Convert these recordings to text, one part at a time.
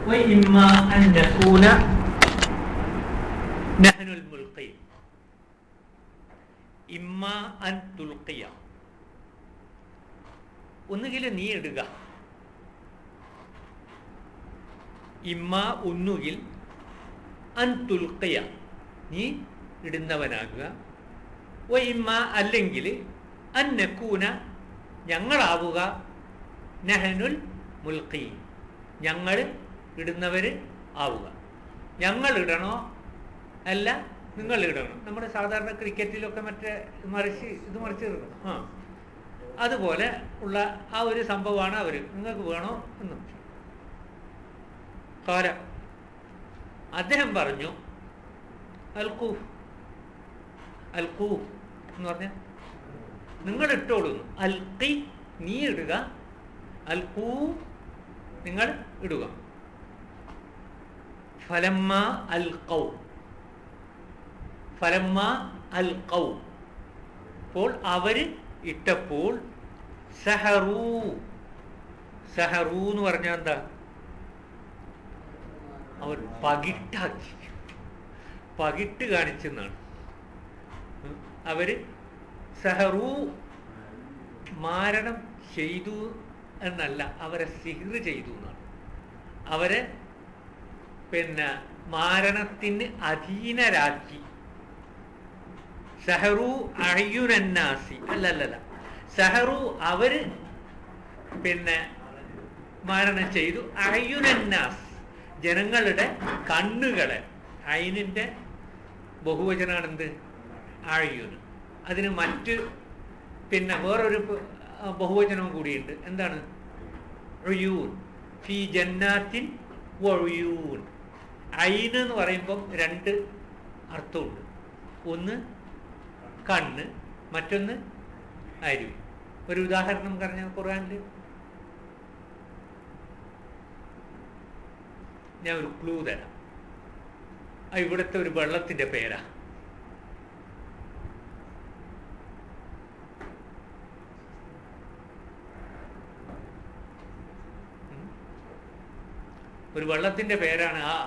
وإما أن نكون نحن الملقين إما أن تلقي ഒന്നുകിൽ നീ ഇടുക ഇമ്മ ഒന്നുകിൽ അൻ തുൽക്കയ നീ ഇടുന്നവനാകുക ഒ ഇമ്മ അല്ലെങ്കിൽ അൻ നക്കൂന ഞങ്ങളാവുക നഹനുൽ മുൽക്കി ഞങ്ങൾ ഇടുന്നവർ ആവുക ഞങ്ങൾ ഇടണോ അല്ല നിങ്ങൾ ഇടണം നമ്മുടെ സാധാരണ ക്രിക്കറ്റിലൊക്കെ മറ്റേ മറിച്ച് ഇത് മറിച്ച് ഇടണം ആ അതുപോലെ ഉള്ള ആ ഒരു സംഭവമാണ് അവർ നിങ്ങൾക്ക് വേണോ എന്നും കാല അദ്ദേഹം പറഞ്ഞു അൽക്കൂ അൽക്കൂ എന്ന് പറഞ്ഞ നിങ്ങൾ ഇട്ടോളുന്നു അൽക്കി നീ ഇടുക അൽക്കൂ നിങ്ങൾ ഇടുക ഫലമ്മ അൽ കൗ ഫലമ്മ അൽ കൗ അപ്പോൾ അവർ ഇട്ടപ്പോൾ സഹറൂ സഹറൂ എന്ന് പറഞ്ഞാൽ എന്താ അവർ പകിട്ടാക്കി പകിട്ട് കാണിച്ചെന്നാണ് ഉം. അവര് സഹറൂ മാരണം ചെയ്തു എന്നല്ല അവരെ സിഹിർ ചെയ്തു എന്നാണ് അവരെ പിന്നെ മാരണത്തിന് അധീനരാക്കി സഹറു അഴയുനന്നാസി അല്ലല്ലല്ല സഹറു അവര് പിന്നെ മാരണം ചെയ്തു അഴയുനന്നാസ് ജനങ്ങളുടെ കണ്ണുകളെ അയിനിന്റെ ബഹുവചനാണ് എന്ത് അഴയുന് അതിന് മറ്റ് പിന്നെ വേറൊരു പ- ആ, ബഹുവചനവും കൂടിയുണ്ട് എന്താണ് ഉയൂൻ ഫി ജന്നാത്തിൻ വഴുയൂൻ ഐന് എന്ന് പറയുമ്പം രണ്ട് അർത്ഥമുണ്ട് ഒന്ന് കണ്ണ് മറ്റൊന്ന് അരുവി ഒരു ഉദാഹരണം പറഞ്ഞ ഖുർആനിൽ ഞാൻ ഒരു ക്ലൂ തരാം ആ ഇവിടുത്തെ ഒരു വെള്ളത്തിന്റെ പേരാ ഉം. ഒരു വെള്ളത്തിന്റെ പേരാണ് ആ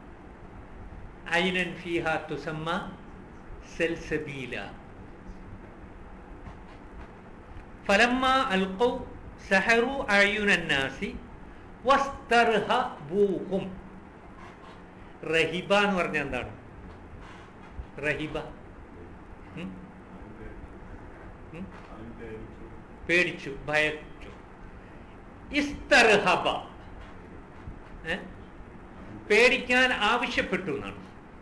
ഐനൻ ഫീഹ തുസമ്മ സെൽസബീല ഫലമ്മ അൽഖൗ സഹറു അയുനന്നാസി വസ്തർഹബൂഹും റഹിബ എന്ന് പറഞ്ഞാൽ എന്താണ് റഹിബ ഉം? ഉം? പേടിച്ചു ഭയച്ചു ഇസ്തർഹബ ഏ? പേടിക്കാൻ ആവശ്യപ്പെട്ടു എന്നാണ്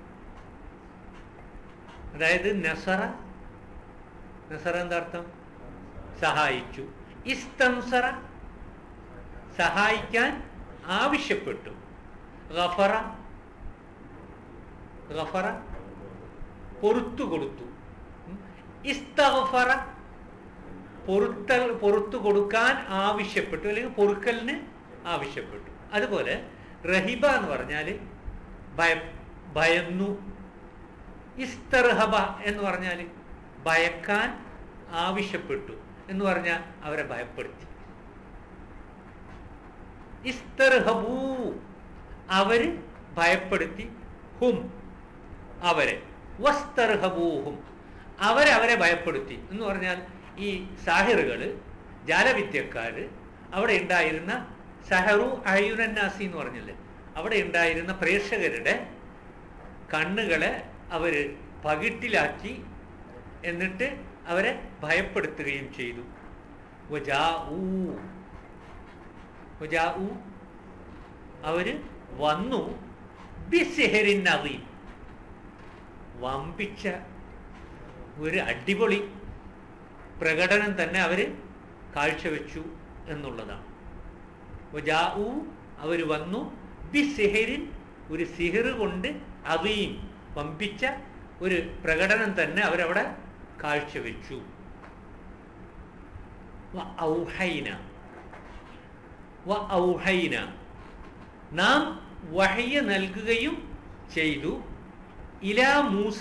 അതായത് നസറ നസറ എന്താ അർത്ഥം സഹായിച്ചു ഇസ്തൻസറ സഹായിക്കാൻ ആവശ്യപ്പെട്ടു ഗഫറ ഗഫറ പൊറത്തു കൊടുത്തു ഉം. ഇസ്തഗഫറ പൊറുത്തൽ പൊറത്തു കൊടുക്കാൻ ആവശ്യപ്പെട്ടു അല്ലെങ്കിൽ പൊറുക്കലിന് ആവശ്യപ്പെട്ടു അതുപോലെ റഹിബ എന്ന് പറഞ്ഞാൽ ഭയ ഭയന്നു ഇസ്തർഹബ എന്ന് പറഞ്ഞാൽ ഭയക്കാൻ ആവശ്യപ്പെട്ടു എന്ന് പറഞ്ഞാൽ അവരെ ഭയപ്പെടുത്തി ഇസ്തർഹബൂ അവര് ഭയപ്പെടുത്തി ഹും അവരെ വസ്തർഹബൂഹും അവരവരെ ഭയപ്പെടുത്തി എന്ന് പറഞ്ഞാൽ ഈ സാഹിറുകള് ജാലവിദ്യക്കാര് അവിടെ ഉണ്ടായിരുന്ന സഹറു അയുനന്നാസി എന്ന് പറഞ്ഞില്ലേ അവിടെ ഉണ്ടായിരുന്ന പ്രേക്ഷകരുടെ കണ്ണുകളെ അവര് പകിട്ടിലാക്കി എന്നിട്ട് അവരെ ഭയപ്പെടുത്തുകയും ചെയ്തു വജാഊ. വജാഊ. അവര് വന്നു ബിസിഹരിൻ അദീം. വമ്പിച്ച ഒരു അടിപൊളി പ്രകടനം തന്നെ അവര് കാഴ്ചവെച്ചു എന്നുള്ളതാണ് വജാഊ അവർ വന്നു ബിസിഹരിൻ ഒരു സിഹിർ കൊണ്ട് അവയും വമ്പിച്ച ഒരു പ്രകടനം തന്നെ അവരവിടെ കാഴ്ചവെച്ചു വ ഔഹൈന വ ഔഹൈന നാം വഹയ്യ നൽകുകയും ചെയ്തു ഇലാ മൂസ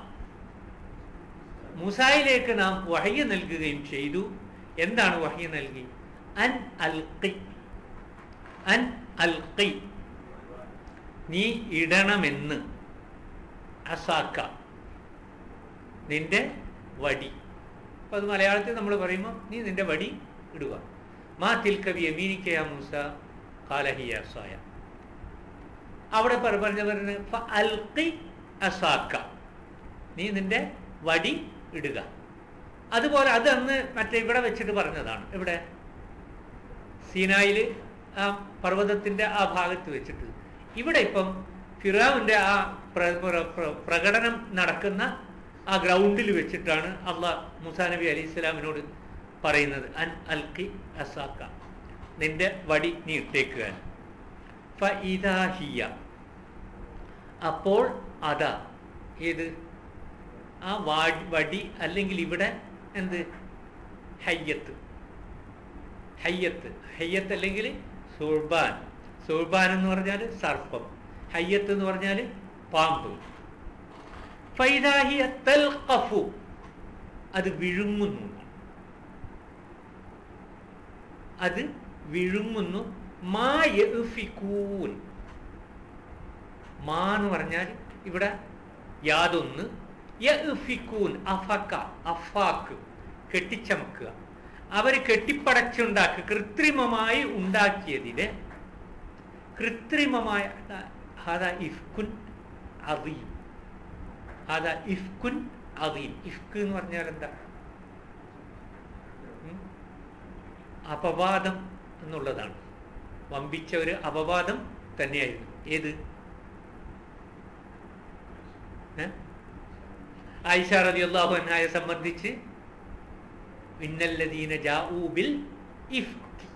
മൂസായിലേക്ക് നാം വഹയ്യ നൽകുകയും ചെയ്തു എന്താണ് വഹയ്യ നൽകി അൻ അൽഖി അൻ അൽഖി നീ ഇടണമെന്ന് അസാക്ക നിന്റെ വടി അപ്പം അത് മലയാളത്തിൽ നമ്മൾ പറയുമ്പോൾ നീ നിന്റെ വടി ഇടുക മാ തിൽക്കവി യമീനിക്കയ മൂസ കാലഹിയ സായ അവിടെ പറ പറഞ്ഞ പറഞ്ഞ അൽക്കി അസാക്ക നീ നിന്റെ വടി ഇടുക അതുപോലെ അത് അന്ന് മറ്റേ ഇവിടെ വെച്ചിട്ട് പറഞ്ഞതാണ് ഇവിടെ സീനായിൽ ആ പർവ്വതത്തിൻ്റെ ആ ഭാഗത്ത് വെച്ചിട്ട് ഇവിടെ ഇപ്പം ഫിറാവിൻ്റെ ആ പ്ര- പ്ര- പ്ര- പ്രകടനം നടക്കുന്ന ആ ഗ്രൗണ്ടിൽ വെച്ചിട്ടാണ് അള്ളാഹ് മുസാ നബി അലി ഇസ്ലാമിനോട് പറയുന്നത് അൻ അൽക്കി അസാക്ക നിന്റെ വടി നീ ഇട്ടേക്കുക ഫഇദാഹിയ അപ്പോൾ അതാ ഏത് ആ വാടി വടി അല്ലെങ്കിൽ ഇവിടെ എന്ത് ഹയ്യത്ത് ഹയ്യത്ത് ഹയ്യത്ത് അല്ലെങ്കിൽ സുർബാൻ സുർബാൻ എന്ന് പറഞ്ഞാൽ സർപ്പം ഹയ്യത്ത് എന്ന് പറഞ്ഞാൽ പാമ്പ് ഫൈദാഹിയ തൽഖഫു അത് വിഴുങ്ങുന്നു അത് വിഴുങ്ങുന്നു മാ യഫിക്കൂൻ മാ എന്ന് പറഞ്ഞാൽ ഇവിടെ യാതൊന്ന് യഫിക്കൂൻ അഫക്ക അഫാക്ക് കെട്ടിച്ചമക്കുക അവർ കെട്ടിപ്പടച്ചുണ്ടാക്കുക കൃത്രിമമായി ഉണ്ടാക്കിയതിന് കൃത്രിമമായ ഹാദാ ഇഫ്കുൻ അദീം ഹാദാ ഇഫ്കുൻ അദീം ഇഫ്ക് എന്ന് പറഞ്ഞാൽ എന്താ ഉം? അപവാദം എന്നുള്ളതാണ് വമ്പിച്ച ഒരു അപവാദം തന്നെയായിരുന്നു ഏത് ഏ? ആയിഷ റളിയല്ലാഹു അൻഹയെ സംബന്ധിച്ച് ഇന്നല്ലദീന ജാഊബിൽ ഇഫ്കി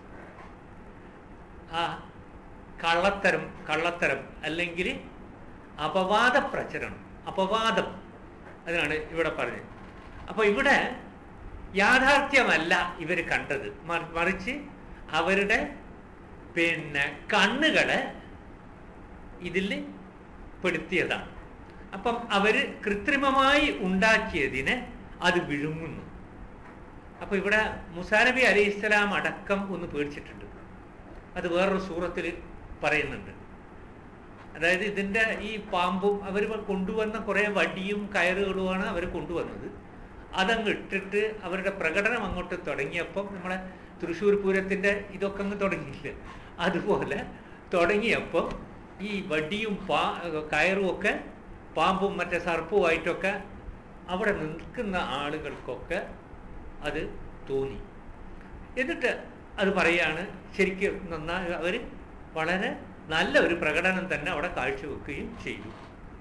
ആ കള്ളത്തരം കള്ളത്തരം അല്ലെങ്കിൽ അപവാദ പ്രചരണം അപവാദം അതിനാണ് ഇവിടെ പറഞ്ഞത് അപ്പോൾ ഇവിടെ യാഥാർത്ഥ്യമല്ല ഇവർ കണ്ടത് മറി- മറിച്ച് അവരുടെ പിന്നെ കണ്ണുകളെ ഇതിൽ പെടുത്തിയതാണ് അപ്പം അവർ കൃത്രിമമായി ഉണ്ടാക്കിയതിനെ അത് വിഴുങ്ങുന്നു അപ്പോൾ ഇവിടെ മുസാനബി അലൈഹി ഇസ്ലാം അടക്കം ഒന്ന് പേടിച്ചിട്ടുണ്ട് അത് വേറൊരു സൂറത്തിൽ പറയുന്നുണ്ട് അതായത് ഇതിൻ്റെ ഈ പാമ്പും അവർ കൊണ്ടുവന്ന കുറേ വടിയും കയറുകളുമാണ് അവർ കൊണ്ടുവന്നത് അതങ്ങ് ഇട്ടിട്ട് അവരുടെ പ്രകടനം അങ്ങോട്ട് തുടങ്ങിയപ്പം നമ്മളെ തൃശ്ശൂർ പൂരത്തിൻ്റെ ഇതൊക്കെ അങ്ങ് തുടങ്ങിയില്ല അതുപോലെ തുടങ്ങിയപ്പോൾ ഈ വടിയും പാ കയറും ഒക്കെ പാമ്പും മറ്റേ സർപ്പുമായിട്ടൊക്കെ അവിടെ നിൽക്കുന്ന ആളുകൾക്കൊക്കെ അത് തോന്നി എന്നിട്ട് അത് പറയാണ് ശരിക്കും നന്നായി അവർ വളരെ നല്ല ഒരു പ്രകടനം തന്നെ അവിടെ കാഴ്ചവെക്കുകയും ചെയ്തു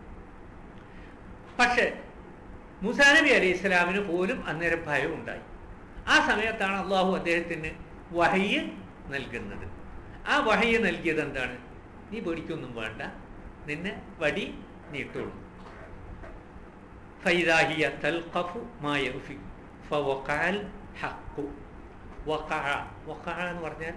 പക്ഷേ മൂസാ നബി അലൈഹി ഇസ്ലാമിന് പോലും അന്നേരം ഭയം ഉണ്ടായി ആ സമയത്താണ് അള്ളാഹു അദ്ദേഹത്തിന് വഹയ്യ് നൽകുന്നത് ആ വഹയ്യ് നൽകിയത് എന്താണ് നീ പേടിക്കൊന്നും വേണ്ട നിന്നെ വടി നീട്ടുള്ളൂ ഫൈദാഹിയ തൽഖഫു മാ യഫിക് ഫവഖഅൽ ഹഖ് വഖഅ വഖഅ എന്ന് പറഞ്ഞാൽ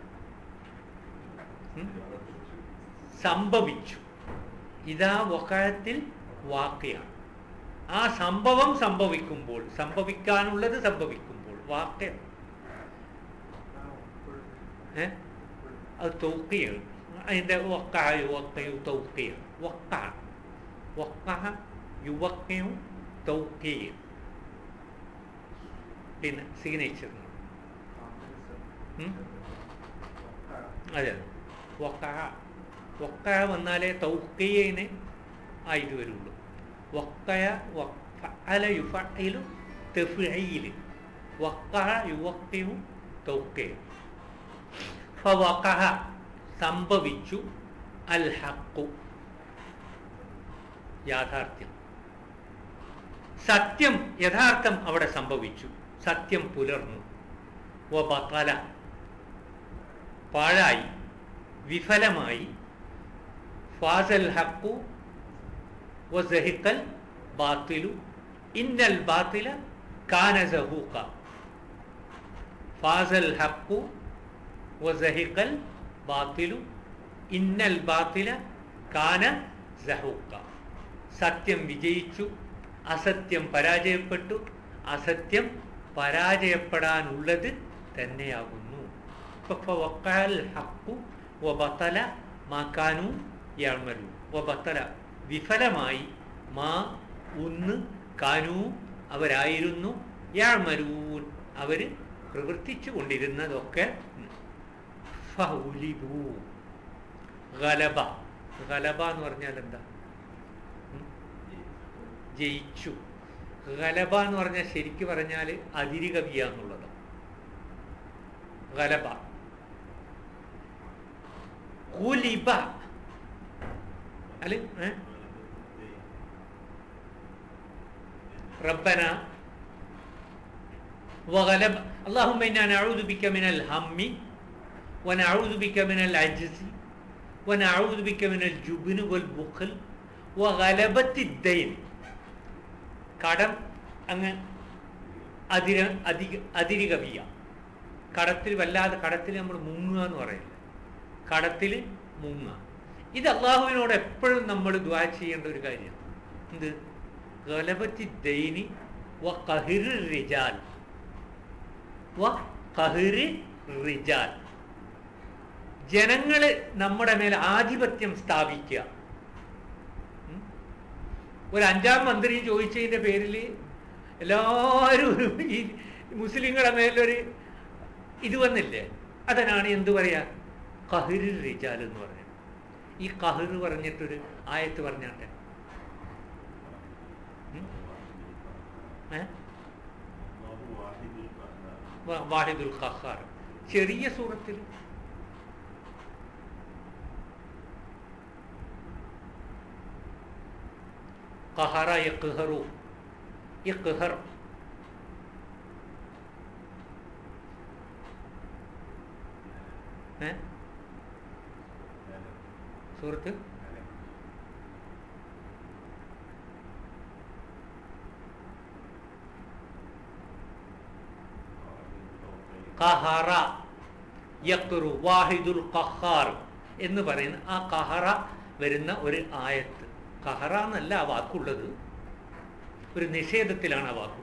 ഉം? സംഭവിച്ചു ഇതാ വക്കായത്തിൽ വാക്കയാണ് ആ സംഭവം സംഭവിക്കുമ്പോൾ സംഭവിക്കാനുള്ളത് സംഭവിക്കുമ്പോൾ വാക്യ ഏ അത് തൗക്കിയാണ് അതിൻ്റെ വക്കായ വക്കയു തൗക്കിയാണ് വക്ക വക്ക യുവക്കയും തൗക്കിയും പിന്നെ സിഗ്നേച്ചർ അതെ വക്ക വക്ക വന്നാലേ തൗക്കിയന് ആയിട്ട് വരുള്ളൂ വക്കയ വല യുഫയിലും തെഫിയിൽ വക്ക യുവക്കയും തൗക്കയും ഫവക്കഹ സംഭവിച്ചു അൽ ഹക്കു യാഥാർത്ഥ്യം സത്യം യഥാർത്ഥം അവിടെ സംഭവിച്ചു സത്യം പുലർന്നു വബത്തല പാഴായി വിഫലമായി ഫാസൽ ഹക്കു വസഹിക്കൽ ബാത്തിലു ഇന്നൽ ബാത്തില കാന സഹൂക്ക ഫാസൽ ഹക്കു വസഹിക്കൽ ബാത്തിലു ഇന്നൽ ബാത്തില കാന സഹൂക്ക സത്യം വിജയിച്ചു അസത്യം പരാജയപ്പെട്ടു അസത്യം പരാജയപ്പെടാനുള്ളത് തന്നെയാകുന്നു ഫവഖഅൽ ഹഖു വബതല മാ കാനു യാഴ്മരു ഓ ബത്തല വിഫലമായി മാ ഒന്ന് കാനു അവരായിരുന്നു യാഴ്മരൂൻ അവർ പ്രവർത്തിച്ചു കൊണ്ടിരുന്നതൊക്കെ ഫൗലിബു ഗലബ ഗലബ എന്ന് പറഞ്ഞാൽ എന്താ ഉം? ജയിച്ചു ഗലബ എന്ന് പറഞ്ഞാൽ ശരിക്ക് പറഞ്ഞാൽ അതിരികവിയ എന്നുള്ളതാണ് ഗലബ കുലിബ അല്ലെ ഏ? ربنا وغلب اللهم إنا نعوذ بك من الهم ونعوذ بك من العجز ونعوذ بك من الجبن والبخل وغلبة الدين കടം അങ്ങ് അതിര അധിക അതിരി കവിയ കടത്തിൽ വല്ലാതെ കടത്തിൽ നമ്മൾ മുങ്ങുക എന്ന് പറയില്ല കടത്തിൽ മുങ്ങുക ഇത് അള്ളാഹുവിനോട് എപ്പോഴും നമ്മൾ ദ്വാ ചെയ്യേണ്ട ഒരു കാര്യമാണ് എന്ത് ഗലബത്തി ദൈനി വ കഹിർ റിജാൽ വ കഹിർ റിജാൽ ജനങ്ങള് നമ്മുടെ മേൽ ആധിപത്യം സ്ഥാപിക്കുക ഉം? ഒരു അഞ്ചാം മന്ത്രി ചോദിച്ചതിന്റെ പേരിൽ എല്ലാവരും ഒരു ഈ മുസ്ലിങ്ങളുടെ മേലൊരു ഇത് വന്നില്ലേ അതിനാണ് എന്തു പറയാ കഹിർ റിജാൽ എന്ന് പറഞ്ഞത് ഈ കഹിർ പറഞ്ഞിട്ടൊരു ആയത്ത് പറഞ്ഞാട്ടെ ഉം? ഏ? വാ- വാഹിദുൽ ഖഹാർ ചെറിയ സൂറത്തിൽ ഖഹറ യഖ്ഹറു യഖ്ഹർ ഏ സൂറത്ത് ഖഹറ യഖ്റു വാഹിദുൽ ഖഹാർ എന്ന് പറയുന്ന ആ ഖഹറ വരുന്ന ഒരു ആയത്ത് ഖഹറ എന്നല്ല ആ വാക്കുള്ളത് ഒരു നിഷേധത്തിലാണ് ആ വാക്കുള്ളത്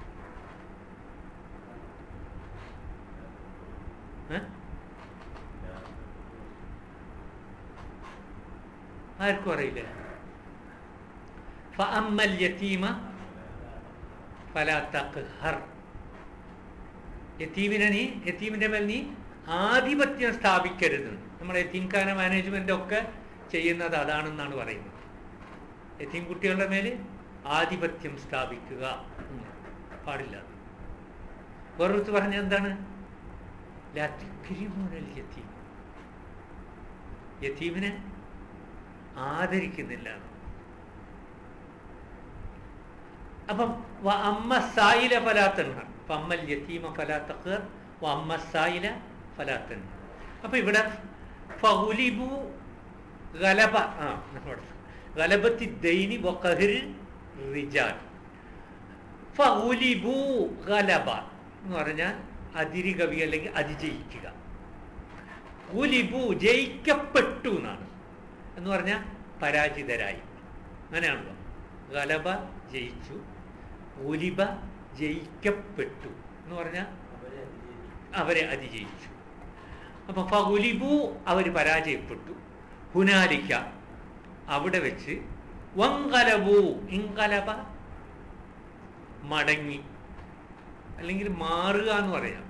ഏ? ആർക്കും അറിയില്ല فأما اليتيم فلا تقهر യത്തീമിനെ നീ യത്തീമിന്റെ മേൽ നീ ആധിപത്യം സ്ഥാപിക്കരുത് നമ്മുടെ യത്തീംഖാന മാനേജ്മെന്റ് ഒക്കെ ചെയ്യുന്നത് അതാണെന്നാണ് പറയുന്നത് യത്തീം കുട്ടികളുടെ മേൽ ആധിപത്യം സ്ഥാപിക്കുക എന്ന് പാടില്ല വേറൊരുത്ത് പറഞ്ഞ എന്താണ് ലാ തുക്രിമൂനൽ യത്തീം യത്തീമിനെ ആദരിക്കുന്നില്ല എന്ന്. അപ്പം വ അമ്മ സായില ഫലാത്തൻഹർ അപ്പം അമ്മൽ യത്തീമ ഫലാത്തഖർ വ അമ്മ സായില ഫലാത്തൻഹർ അപ്പം ഇവിടെ ഫൗലിബു ഗലബ ആ നമ്മുടെ ഗലബത്തി ദൈനി വ ഖഹ്ർ റിജാൽ ഫൗലിബു ഗലബ എന്ന് പറഞ്ഞാൽ അതിരികവി അല്ലെങ്കിൽ അതിജയിക്കുക ഉലിബു ജയിക്കപ്പെട്ടു എന്നാണ് എന്ന് പറഞ്ഞാൽ പരാജിതരായി അങ്ങനെയാണല്ലോ ഗലബ ജയിച്ചു ഉലിബ ജയിക്കപ്പെട്ടു എന്ന് പറഞ്ഞാൽ അവരെ അതിജയിച്ചു അപ്പൊ ഫുലിബു അവർ പരാജയപ്പെട്ടു ഹുനാലിക്ക അവിടെ വെച്ച് വങ്കലബു ഇങ്കലബ മടങ്ങി അല്ലെങ്കിൽ മാറുക എന്ന് പറയാം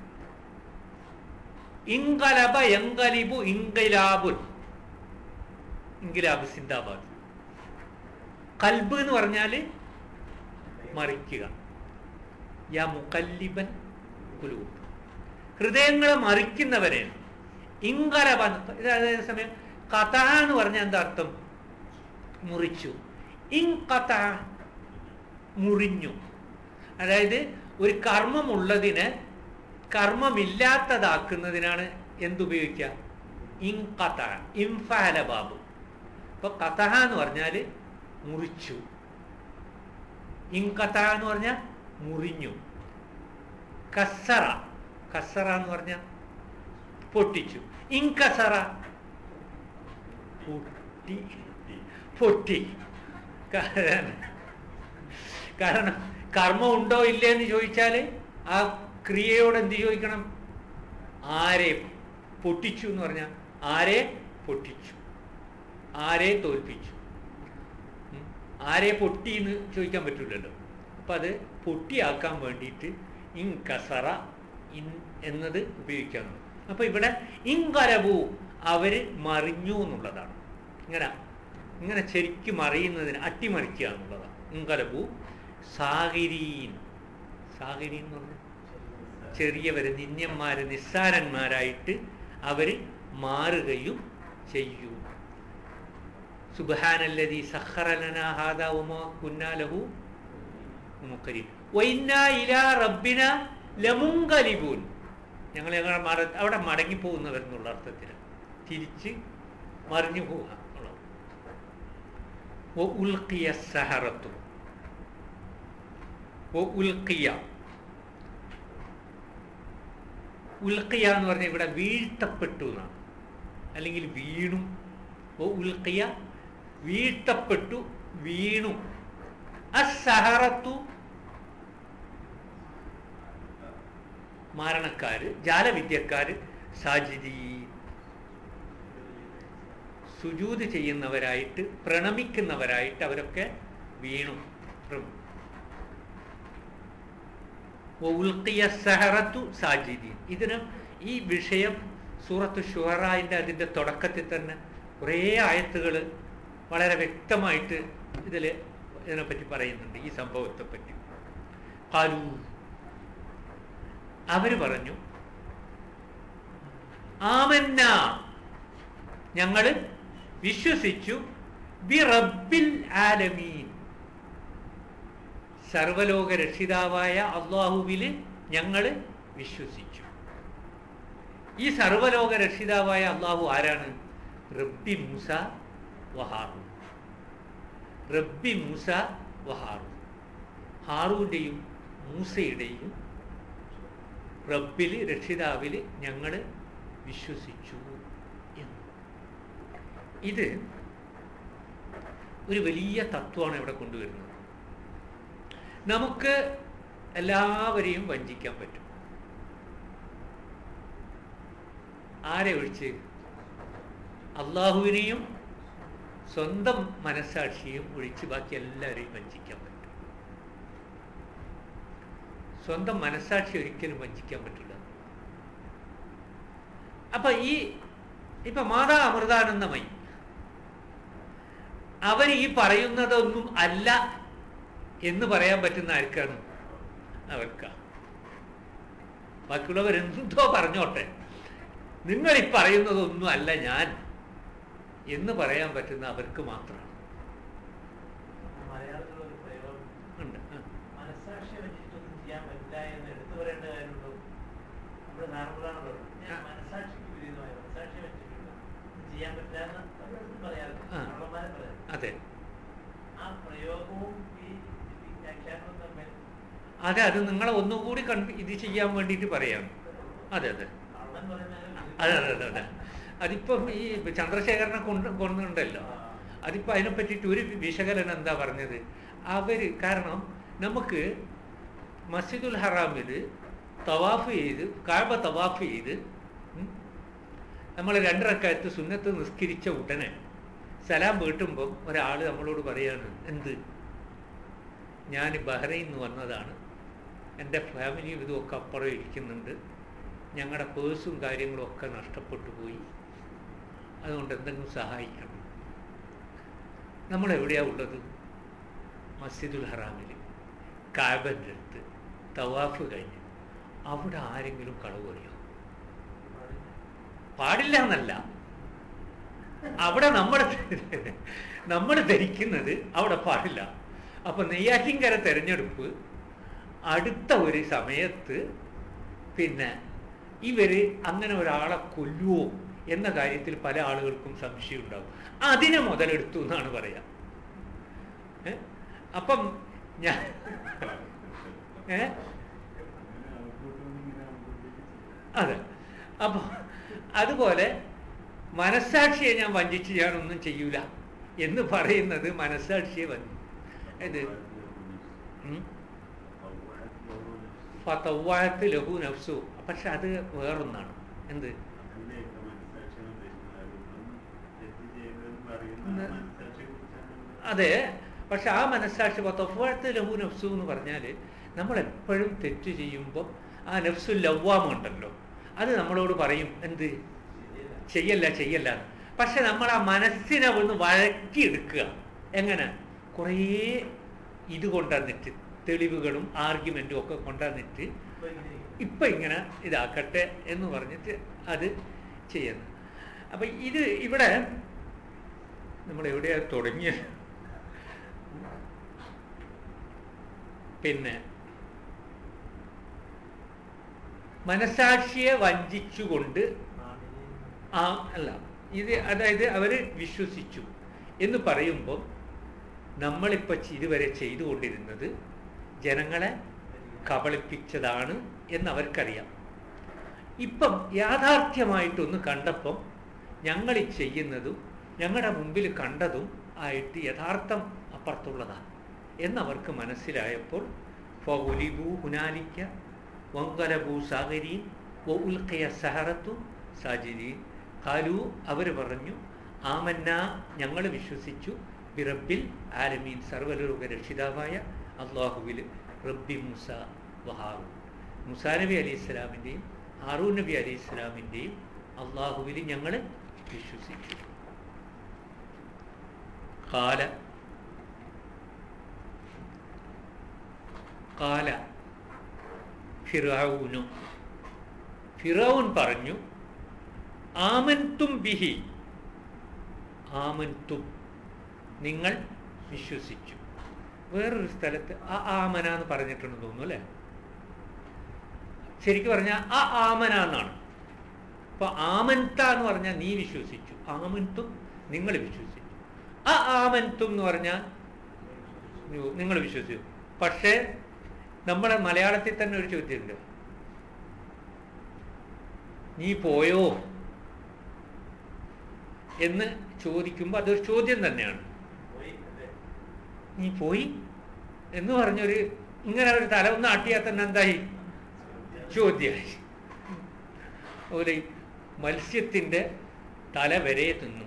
ഇങ്കലബ എങ്കലിബു ഇങ്കലാബുൻ ഇങ്കിലാബ് സിന്ദാബാദ് കൽബ് എന്ന് പറഞ്ഞാൽ മറിക്കുക യാ മുക്കല്ലിബൻ കുലൂബ് ഹൃദയങ്ങളെ മറിക്കുന്നവരെയാണ് ഇങ്കലബ ഇത് അതേ സമയം കഥ എന്ന് പറഞ്ഞാൽ എന്താ അർത്ഥം മുറിച്ചു ഇങ്കഥ മുറിഞ്ഞു അതായത് ഒരു കർമ്മമുള്ളതിനെ കർമ്മമില്ലാത്തതാക്കുന്നതിനാണ് എന്തുപയോഗിക്കുക ഇൻകഥ ഇൻഫാല ബാബു അപ്പൊ കഥ എന്ന് പറഞ്ഞാൽ മുറിച്ചു ഇൻകഥ എന്ന് പറഞ്ഞാൽ മുറിഞ്ഞു കസറ കസറ എന്ന് പറഞ്ഞാൽ പൊട്ടിച്ചു ഇൻകസറ പൊട്ടി പൊട്ടി കാരണം കാരണം കർമ്മം ഉണ്ടോ ഇല്ലേ എന്ന് ചോദിച്ചാൽ ആ ക്രിയയോട് എന്ത് ചോദിക്കണം ആരെ പൊട്ടിച്ചു എന്ന് പറഞ്ഞാൽ ആരെ പൊട്ടിച്ചു ആരെ തോൽപ്പിച്ചു ഉം. ആരെ പൊട്ടി എന്ന് ചോദിക്കാൻ പറ്റില്ലല്ലോ അപ്പം അത് പൊട്ടിയാക്കാൻ വേണ്ടിയിട്ട് ഇൻ കസറ ഇൻ എന്നത് ഉപയോഗിക്കാറുണ്ട് അപ്പോൾ ഇവിടെ ഇൻകലബു അവർ മറിഞ്ഞു എന്നുള്ളതാണ് ഇങ്ങനെ ഇങ്ങനെ ശരിക്കും മറിയുന്നതിന് അട്ടിമറിക്കുക എന്നുള്ളതാണ് ഇൻകലബു സാഹിരീൻ സാഹിരീൻ എന്ന് പറഞ്ഞാൽ ചെറിയവർ നിന്യന്മാര് നിസ്സാരന്മാരായിട്ട് അവർ മാറുകയും ചെയ്യും സുബാനല്ലതി സഹറലന ഹാദാ ഉമാ കുന്നാലഹു മുക്കരീം വൈന്നാ ഇലാ റബ്ബിന ലമുങ്കലിബൂൻ ഞങ്ങൾ ഞങ്ങൾ മട അവിടെ മടങ്ങിപ്പോകുന്നവർ എന്നുള്ള അർത്ഥത്തിൽ തിരിച്ച് മറിഞ്ഞു പോവുക എന്നുള്ളത്. വ ഉൽക്കിയ സഹറത്തു വ ഉൽക്കിയ ഉൽക്കിയ എന്ന് പറഞ്ഞാൽ ഇവിടെ വീഴ്ത്തപ്പെട്ടു എന്നാണ് അല്ലെങ്കിൽ വീണു ഓ ഉൽക്കിയ വീഴ്ത്തപ്പെട്ടു വീണു അസഹറത്തു മാരണക്കാര് ജാലവിദ്യക്കാര് സാജിദി സുജൂത് ചെയ്യുന്നവരായിട്ട് പ്രണമിക്കുന്നവരായിട്ട് അവരൊക്കെ വീണു ഉൽക്കിയ സഹറത്തു സാജിദീൻ ഇതിന് ഈ വിഷയം സൂറത്ത് ഷുഹറായിൻ്റെ അതിൻ്റെ തുടക്കത്തിൽ തന്നെ കുറേ ആയത്തുകൾ വളരെ വ്യക്തമായിട്ട് ഇതിൽ ഇതിനെപ്പറ്റി പറയുന്നുണ്ട് ഈ സംഭവത്തെ പറ്റി കാലു അവർ പറഞ്ഞു ആമന്ന ഞങ്ങൾ വിശ്വസിച്ചു ബി റബ്ബിൽ ആലമീൻ സർവലോക രക്ഷിതാവായ അള്ളാഹുവിൽ ഞങ്ങൾ വിശ്വസിച്ചു ഈ സർവലോക രക്ഷിതാവായ അള്ളാഹു ആരാണ് റബ്ബി മൂസ വഹാറു റബ്ബി മൂസ വഹാറു ഹാറൂൻ്റെയും മൂസയുടെയും റബ്ബിൽ രക്ഷിതാവിൽ ഞങ്ങൾ വിശ്വസിച്ചു എന്ന് ഇത് ഒരു വലിയ തത്വമാണ് ഇവിടെ കൊണ്ടുവരുന്നത് നമുക്ക് എല്ലാവരെയും വഞ്ചിക്കാൻ പറ്റും ആരെ ഒഴിച്ച് അള്ളാഹുവിനെയും സ്വന്തം മനസ്സാക്ഷിയും ഒഴിച്ച് ബാക്കി എല്ലാവരെയും വഞ്ചിക്കാൻ പറ്റും സ്വന്തം മനസ്സാക്ഷി ഒരിക്കലും വഞ്ചിക്കാൻ പറ്റില്ല അപ്പൊ ഈ ഇപ്പൊ മാതാ അമൃതാനന്ദമയി അവർ ഈ പറയുന്നതൊന്നും അല്ല എന്ന് പറയാൻ പറ്റുന്ന ആർക്കാണ് അവർക്കാ ബാക്കിയുള്ളവരെന്തോ പറഞ്ഞോട്ടെ നിങ്ങൾ ഈ പറയുന്നതൊന്നും അല്ല ഞാൻ എന്ന് പറയാൻ പറ്റുന്ന അവർക്ക് മാത്രമാണ് മലയാളത്തിലൊരു പ്രയോഗം ഉണ്ട് ആ. മനസ്സാക്ഷി വെച്ചിട്ടൊന്നും ചെയ്യാൻ പറ്റില്ല എന്ന് എടുത്തു പറയേണ്ട കാര്യമുണ്ടോ നമ്മുടെ നാർമലാണല്ലോ ഞാൻ മനസ്സാക്ഷിക്ക് വിരുദ്ധമായ മനസ്സാക്ഷി വെച്ചിട്ടില്ല ഇത് ചെയ്യാൻ പറ്റില്ല എന്ന് പലയിടത്തും പറയാറുണ്ട് ആ. കള്ളന്മാരെ പറയാം അതെ ആ പ്രയോഗവും ഈ ഈ വ്യാഖ്യാനവും തമ്മിൽ അതെ അത് നിങ്ങളെ ഒന്നുകൂടി കണ്ട് ഇത് ചെയ്യാൻ വേണ്ടിയിട്ട് പറയാം അതെ അതെ കള്ളൻ പറയുന്നത് അതെ അതെ അതെ അതെ അതിപ്പം ഈ ചന്ദ്രശേഖരനെ കൊണ്ട് കൊണ്ടുണ്ടല്ലോ അതിപ്പോൾ അതിനെ പറ്റിയിട്ട് ഒരു വിശകലനം എന്താ പറഞ്ഞത് അവർ കാരണം നമുക്ക് മസ്ജിദുൽ ഹറാമിൽ തവാഫ് ചെയ്ത് കാബ തവാഫ് ചെയ്ത് നമ്മൾ രണ്ടരക്കാലത്ത് സുന്നത്ത് നിസ്കരിച്ച ഉടനെ സലാം വീട്ടുമ്പം ഒരാൾ നമ്മളോട് പറയാണ് എന്ത് ഞാൻ ബഹ്റൈൻ നിന്ന് വന്നതാണ് എൻ്റെ ഫാമിലിയും ഇതുമൊക്കെ അപ്പുറം ഇരിക്കുന്നുണ്ട് ഞങ്ങളുടെ പേഴ്സും കാര്യങ്ങളും ഒക്കെ നഷ്ടപ്പെട്ടു പോയി അതുകൊണ്ട് എന്തെങ്കിലും സഹായിക്കണം നമ്മൾ എവിടെയാണ് ഉള്ളത് മസ്ജിദുൽ ഹറാമിൽ കാബൻ്റെ അടുത്ത് തവാഫ് കഴിഞ്ഞ് അവിടെ ആരെങ്കിലും കളവ് അറിയോ പാടില്ല എന്നല്ല അവിടെ നമ്മൾ നമ്മൾ ധരിക്കുന്നത് അവിടെ പാടില്ല അപ്പൊ നെയ്യാറ്റിൻകര തെരഞ്ഞെടുപ്പ് അടുത്ത ഒരു സമയത്ത് പിന്നെ ഇവര് അങ്ങനെ ഒരാളെ കൊല്ലുവോ എന്ന കാര്യത്തിൽ പല ആളുകൾക്കും സംശയം ഉണ്ടാവും അതിനെ മുതലെടുത്തു എന്നാണ് പറയാ ഏ? അപ്പം ഞാൻ ഏ അതെ അപ്പൊ അതുപോലെ മനസ്സാക്ഷിയെ ഞാൻ വഞ്ചിച്ച് ഞാനൊന്നും ചെയ്യൂല എന്ന് പറയുന്നത് മനസ്സാക്ഷിയെ വഞ്ചി ഇത് ഉം? ഫതവ്വാഅത്ത് ലഹു നഫ്സു പക്ഷെ അത് വേറൊന്നാണ് എന്ത് അതെ പക്ഷെ ആ മനസ്സാക്ഷി തൊഫഴത്ത് ലഹു നഫ്സു എന്ന് പറഞ്ഞാൽ നമ്മൾ എപ്പോഴും തെറ്റ് ചെയ്യുമ്പോൾ ആ നഫ്സു ലവ്വാമ ഉണ്ടല്ലോ അത് നമ്മളോട് പറയും എന്ത് ചെയ്യല്ല ചെയ്യല്ല എന്ന്. പക്ഷെ നമ്മൾ ആ മനസ്സിനെ ഒന്ന് വഴക്കിയെടുക്കുക എങ്ങനെ കുറേ ഇത് കൊണ്ടുവന്നിട്ട് തെളിവുകളും ആർഗ്യുമെന്റും ഒക്കെ കൊണ്ടുവന്നിട്ട് ഇപ്പൊ ഇങ്ങനെ ഇപ്പം ഇങ്ങനെ ഇതാക്കട്ടെ എന്ന് പറഞ്ഞിട്ട് അത് ചെയ്യുന്നു അപ്പം ഇത് ഇവിടെ നമ്മൾ എവിടെയാ തുടങ്ങിയത് പിന്നെ മനസാക്ഷിയെ വഞ്ചിച്ചുകൊണ്ട് ആ അല്ല ഇത് അതായത് അവർ വിശ്വസിച്ചു എന്ന് പറയുമ്പോൾ നമ്മളിപ്പോൾ ഇതുവരെ ചെയ്തുകൊണ്ടിരുന്നത് ജനങ്ങളെ കബളിപ്പിച്ചതാണ് എന്ന് അവർക്കറിയാം ഇപ്പം യാഥാർത്ഥ്യമായിട്ടൊന്ന് കണ്ടപ്പം ഞങ്ങൾ ഈ ചെയ്യുന്നതും ഞങ്ങളുടെ മുമ്പിൽ കണ്ടതും ആയിട്ട് യഥാർത്ഥം അപ്പുറത്തുള്ളതാണ് എന്നവർക്ക് മനസ്സിലായപ്പോൾ ഫുലിബു ഹുനാലിക്ക വങ്കലബു സാഗരീൻ വ ഉൽക്കയ സഹറത്തു സാജിരീൻ ഖാലു അവർ പറഞ്ഞു ആമന്ന ഞങ്ങൾ വിശ്വസിച്ചു ബിറബിൽ ആലമീൻ സർവലോക രക്ഷിതാവായ അള്ളാഹുവിൽ റബ്ബി മുസ വഹാറു മുസാ നബി അലി ഇസ്ലാമിൻ്റെയും ഹാറൂൻ നബി അലി ഇസ്ലാമിൻ്റെയും അള്ളാഹുവിൽ ഞങ്ങൾ വിശ്വസിച്ചു കാല കാല ഫിറൌനു ഫിറൌൻ പറഞ്ഞു ആമൻതും ബിഹി ആമൻതും നിങ്ങൾ വിശ്വസിച്ചു വേറൊരു സ്ഥലത്ത് ആ ആമന എന്ന് പറഞ്ഞിട്ടുണ്ടെന്ന് തോന്നുന്നു അല്ലേ ശരിക്കും പറഞ്ഞാൽ ആ ആമന എന്നാണ് അപ്പൊ ആമൻത എന്ന് പറഞ്ഞാൽ നീ വിശ്വസിച്ചു ആമൻതും നിങ്ങൾ വിശ്വസിച്ചു ആ ആമൻതും എന്ന് പറഞ്ഞാൽ നിങ്ങൾ വിശ്വസിച്ചു പക്ഷേ നമ്മുടെ മലയാളത്തിൽ തന്നെ ഒരു ചോദ്യമുണ്ട് നീ പോയോ എന്ന് ചോദിക്കുമ്പോൾ അതൊരു ചോദ്യം തന്നെയാണ് പോയി അല്ലേ നീ പോയി എന്ന് പറഞ്ഞൊരു ഇങ്ങനെ ഒരു തല ഒന്ന് ആട്ടിയാൽ തന്നെ എന്തായി ചോദ്യമായി ഒരു മത്സ്യത്തിന്റെ തല വരെ തിന്നു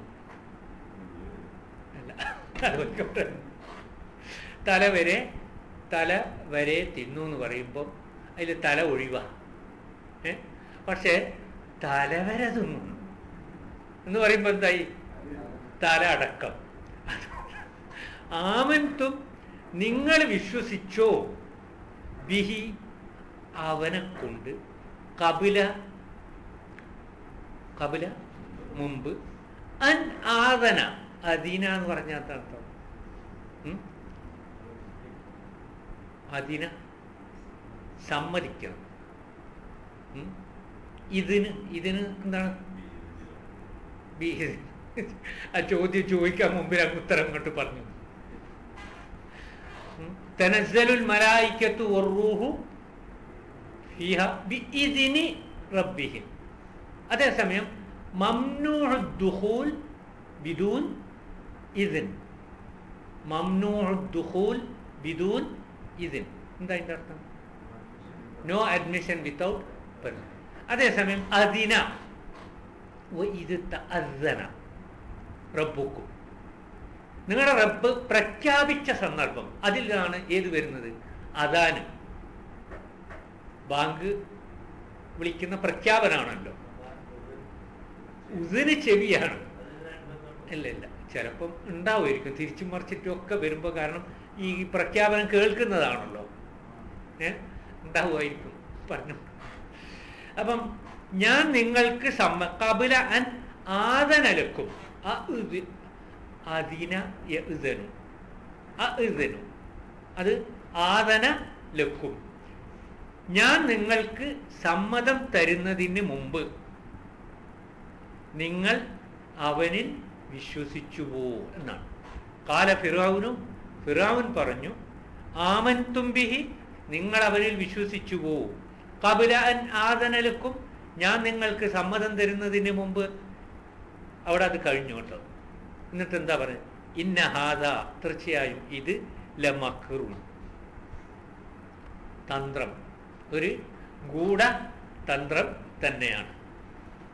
അല്ല തല വയ്ക്കട്ടെ. തല വരെ തല വരെ തിന്നു എന്ന് പറയുമ്പോൾ അതിൽ തല ഒഴിവാ ഏ പക്ഷേ തല വരെ തിന്നു എന്ന് പറയുമ്പോൾ എന്തായി തല അടക്കം ആമൻതും നിങ്ങൾ വിശ്വസിച്ചോ ബിഹി അവനെ കൊണ്ട് കപില കപില മുമ്പ് അൻ ആദന അദീന എന്ന് പറഞ്ഞാൽ എന്താ അർത്ഥം ഉം? അതിന സമ്മതിക്കണം ഉം? ഇതിന് ഇതിന് എന്താണ് ബി- ആ ചോദ്യം ചോദിക്കാൻ മുമ്പിൽ അങ്ങ് ഉത്തരം അങ്ങോട്ട് പറഞ്ഞു ഉം. തനസ്സലുൽ മലായിക്കത്തു വറൂഹു ഫീഹ ബിഇദ്നി റബ്ബിഹിം അതേസമയം മംനൂഉ ദുഖൂൽ ബിദൂൻ ഇദ്ൻ മംനൂഉ ദുഖൂൽ ബിദൂൻ ഇദ്ൻ എന്താ അതിന്റെ അർത്ഥം നോ അഡ്മിഷൻ വിത്തൗട്ട് പെർമിഷൻ അതേസമയം അതിന ഇത് തഅzzന റബ്ബുക്കും നിങ്ങളുടെ റബ്ബ് പ്രഖ്യാപിച്ച സന്ദർഭം അതിലാണ് ഏത് വരുന്നത് അതാണ് ബാങ്ക് വിളിക്കുന്ന പ്രഖ്യാപനമാണല്ലോ ഉതിന് ചെവിയാണ് ഇല്ല ഇല്ല ചിലപ്പം ഉണ്ടാവുമായിരിക്കും തിരിച്ചും മറിച്ചിട്ടും ഒക്കെ വരുമ്പോൾ കാരണം ഈ പ്രഖ്യാപനം കേൾക്കുന്നതാണല്ലോ ഏ ഉണ്ടാവുമായിരിക്കും പറഞ്ഞു അപ്പം ഞാൻ നിങ്ങൾക്ക് സമ്മ കപില അൻ ആദനലക്കും അതിന യഅ്ദനു അഅ്ദനു അത് ആദന ലക്കും ഞാൻ നിങ്ങൾക്ക് സമ്മതം തരുന്നതിന് മുമ്പ് നിങ്ങൾ അവനിൽ വിശ്വസിച്ചുവോ എന്നാണ് കാല ഫിറാവുനും ഫിറാവുൻ പറഞ്ഞു ആമൻ തുമ്പിഹി നിങ്ങൾ അവനിൽ വിശ്വസിച്ചുവോ കപില അൻ ആദനലക്കും ഞാൻ നിങ്ങൾക്ക് സമ്മതം തരുന്നതിന് മുമ്പ് അവിടെ അത് കഴിഞ്ഞു കേട്ടോ എന്നിട്ട് എന്താ പറയുക ഇന്ന ഹാദ തീർച്ചയായും ഇത് ലമക്റും തന്ത്രം ഒരു ഗൂഢ തന്ത്രം തന്നെയാണ്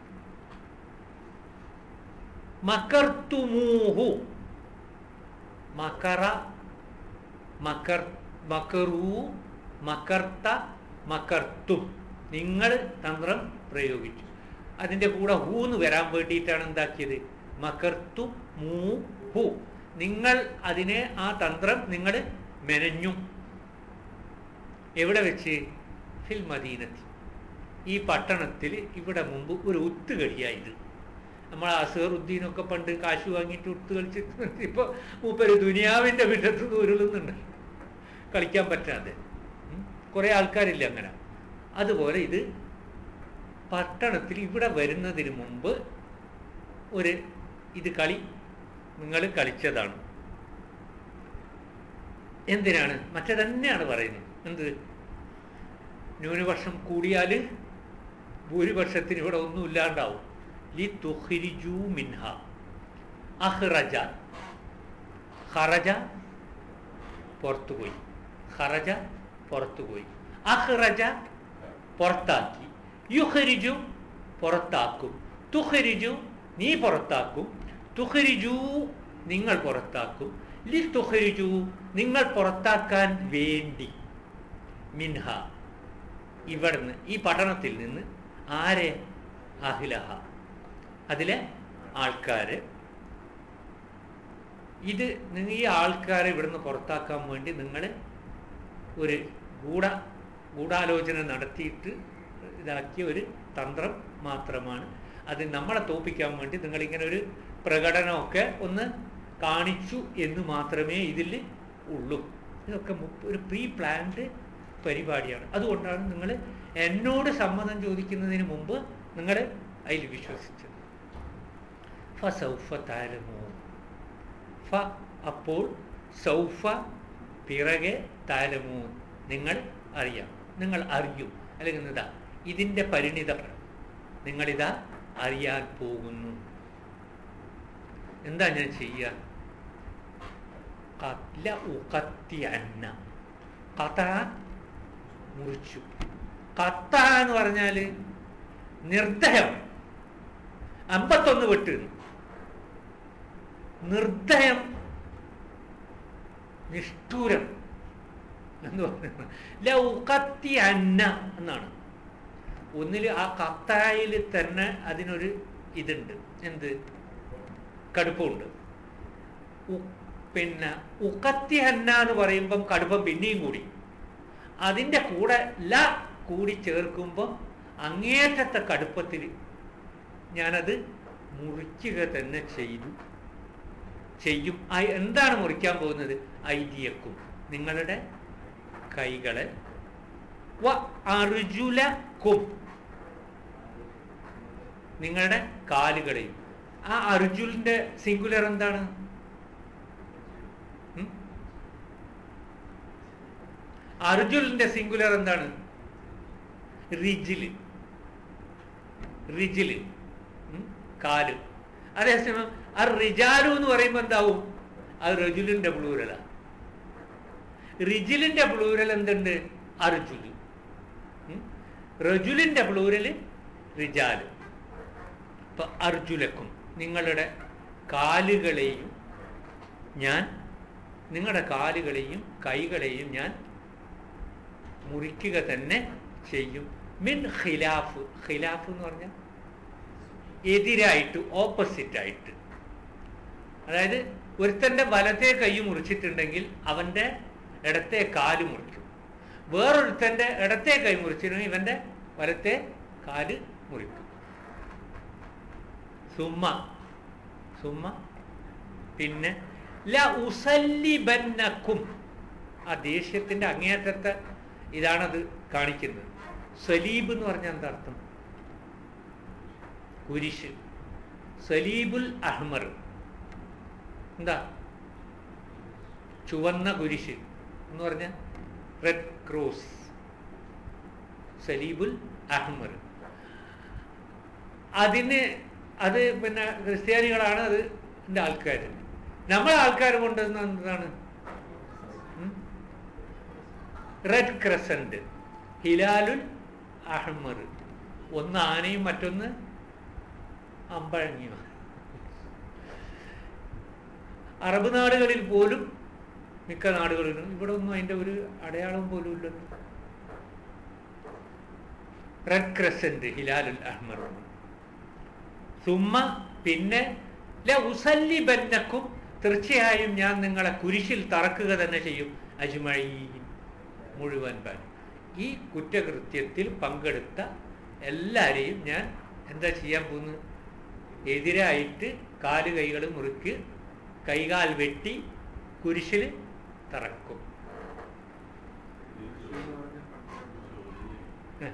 മക്കർത്തുമൂഹു മക്കറ മക്കർ മക്കറൂ മക്കർത്ത മക്കർത്തും നിങ്ങൾ തന്ത്രം പ്രയോഗിച്ചു അതിൻ്റെ കൂടെ ഹൂന്ന് വരാൻ വേണ്ടിയിട്ടാണ് എന്താക്കിയത് മക്കർത്തു മൂ ഹു നിങ്ങൾ അതിനെ ആ തന്ത്രം നിങ്ങൾ മെനഞ്ഞു എവിടെ വെച്ച് ഫിൽ മദീനത്തി ഈ പട്ടണത്തിൽ ഇവിടെ മുമ്പ് ഒരു ഒത്തുകളിയായത് നമ്മൾ അസറുദ്ദീനൊക്കെ പണ്ട് കാശ് വാങ്ങിയിട്ട് ഒത്തു കളിച്ചിട്ട് ഇപ്പോൾ മൂപ്പര് ദുനിയാവിൻ്റെ വിധത്ത് ഉരുളുന്നുണ്ട് കളിക്കാൻ പറ്റാതെ ഉം. കുറേ ആൾക്കാരില്ല അങ്ങനെ അതുപോലെ ഇത് പട്ടണത്തിൽ ഇവിടെ വരുന്നതിന് മുമ്പ് ഒരു ഇത് കളി നിങ്ങൾ കളിച്ചതാണ് എന്തിനാണ് മറ്റേ തന്നെയാണ് പറയുന്നത് എന്ത് ന്യൂനപക്ഷം കൂടിയാൽ ഭൂരിപക്ഷത്തിന് ഇവിടെ ഒന്നും ഇല്ലാണ്ടാവും ലി തുഖിരിജു മിൻഹ അഹ്റജ ഖറജ പുറത്തുപോയി ഖറജ പുറത്തുപോയി അഹ്റജ പുറത്താക്കി യുഹരിജു പുറത്താക്കും തുഹരിജു നീ പുറത്താക്കും തുഹരിജു നിങ്ങൾ പുറത്താക്കും ലി തുഹരിജു നിങ്ങൾ പുറത്താക്കാൻ വേണ്ടി മിൻഹ ഇവിടുന്ന് ഈ പട്ടണത്തിൽ നിന്ന് ആരെ അഹിലഹ അതിലെ ആൾക്കാര് ഇത് നിങ്ങൾ ഈ ആൾക്കാരെ ഇവിടുന്ന് പുറത്താക്കാൻ വേണ്ടി നിങ്ങൾ ഒരു ഗൂഢ ഗൂഢാലോചന നടത്തിയിട്ട് ഇതാക്കിയ ഒരു തന്ത്രം മാത്രമാണ് അത് നമ്മളെ തോപ്പിക്കാൻ വേണ്ടി നിങ്ങളിങ്ങനെ ഒരു പ്രകടനമൊക്കെ ഒന്ന് കാണിച്ചു എന്ന് മാത്രമേ ഇതിൽ ഉള്ളൂ ഇതൊക്കെ മുപ്പ- ഒരു പ്രീ പ്ലാൻഡ് പരിപാടിയാണ് അതുകൊണ്ടാണ് നിങ്ങൾ എന്നോട് സമ്മതം ചോദിക്കുന്നതിന് മുമ്പ് നിങ്ങൾ അതിൽ വിശ്വസിച്ചത് ഫസൗഫ താരമോ ഫ അപ്പോൾ സൗഫ പിറകെ താലമോ നിങ്ങൾ അറിയാം നിങ്ങൾ അറിയും അല്ലെങ്കിൽ ഇതാ ഇതിൻ്റെ പരിണിത ഫലം നിങ്ങളിതാ അറിയാൻ പോകുന്നു എന്താ ഞാൻ ചെയ്യുക കത്ല ഉകത്തി അന്ന കഥ മുറിച്ചു കത്ത എന്ന് പറഞ്ഞാൽ നിർദ്ദയം അമ്പത്തൊന്ന് വെട്ട് നിർദ്ദയം നിഷ്ഠൂരം എന്ന് പറയുന്നത് ലൗകത്തി അന്ന എന്നാണ് ഒന്നിൽ ആ കത്തായിൽ തന്നെ അതിനൊരു ഇതുണ്ട് എന്ത് കടുപ്പമുണ്ട് ഉ- പിന്നെ ഉക്കത്തി അന്ന എന്ന് പറയുമ്പം കടുപ്പം പിന്നെയും കൂടി അതിൻ്റെ കൂടെ ല കൂടി ചേർക്കുമ്പോൾ അങ്ങേറ്റത്തെ കടുപ്പത്തിൽ ഞാനത് മുറിക്കുക തന്നെ ചെയ്തു ചെയ്യും ഐ- എന്താണ് മുറിക്കാൻ പോകുന്നത് ഐതിയക്കും നിങ്ങളുടെ കൈകളെ വ അർജുലക്കും നിങ്ങളുടെ കാലുകളെയും ആ അർജുലിന്റെ സിംഗുലർ എന്താണ് ഉം? അർജുലിന്റെ സിംഗുലർ എന്താണ് റിജില് റിജില് ഉം? കാല് അതേസമയം ആ റിജാലു എന്ന് പറയുമ്പോൾ എന്താവും അത് റജുലിന്റെ പ്ലൂരല റിജിലിന്റെ പ്ലൂരൽ എന്തുണ്ട് അർജുല് ഉം? റജുലിന്റെ പ്ലൂരല് റിജാല് ഇപ്പൊ അർജുലക്കും നിങ്ങളുടെ കാലുകളെയും ഞാൻ നിങ്ങളുടെ കാലുകളെയും കൈകളെയും ഞാൻ മുറിക്കുക തന്നെ ചെയ്യും മിൻ ഖിലാഫ് ഖിലാഫ് എന്ന് പറഞ്ഞാൽ എതിരായിട്ട് ഓപ്പോസിറ്റ് ആയിട്ട് അതായത് ഒരുത്തന്റെ വലത്തെ കൈ മുറിച്ചിട്ടുണ്ടെങ്കിൽ അവന്റെ ഇടത്തെ കാല് മുറിക്കും വേറൊരുത്തന്റെ ഇടത്തെ കൈ മുറിച്ചിട്ടുണ്ടെങ്കിൽ ഇവന്റെ വലത്തെ കാല് മുറിക്കും സുമ്മ സുമ്മ പിന്നെ ല ഉസല്ലിബന്നക്കും ആ ദേഷ്യത്തിന്റെ അങ്ങേയറ്റത്തെ ഇതാണത് കാണിക്കുന്നത് സലീബ് എന്ന് പറഞ്ഞാൽ എന്താ അർത്ഥം കുരിശ് സലീബുൽ അഹ്മർ എന്താ ചുവന്ന കുരിശ് എന്ന് പറഞ്ഞ റെഡ് ക്രോസ് സലീബുൽ അഹ്മർ അതിന് അത് പിന്നെ ക്രിസ്ത്യാനികളാണ് അത് എൻ്റെ ആൾക്കാർ നമ്മളെ ആൾക്കാർ കൊണ്ടുവന്ന എന്താണ് റെഡ് ക്രസന്റ് ഹിലാലുൽ അഹ്മർ ഒന്ന് ആനയും മറ്റൊന്ന് അമ്പഴങ്ങിയും അറബ് നാടുകളിൽ പോലും മിക്ക നാടുകളിലും ഇവിടെ ഒന്നും അതിൻ്റെ ഒരു അടയാളം പോലും ഇല്ലല്ലോ റെഡ് ക്രസന്റ് ഹിലാലുൽ അഹ്മർ സുമ്മ പിന്നെ ല ഉസല്ലിബന്നക്കും തീർച്ചയായും ഞാൻ നിങ്ങളെ കുരിശിൽ തറക്കുക തന്നെ ചെയ്യും അജ്മഴീ മുഴുവൻ പേർ ഈ കുറ്റകൃത്യത്തിൽ പങ്കെടുത്ത എല്ലാവരെയും ഞാൻ എന്താ ചെയ്യാൻ പോകുന്നു എതിരായിട്ട് കാല് കൈകൾ മുറുക്കി കൈകാൽ വെട്ടി കുരിശിൽ തറക്കും ഏഹ്.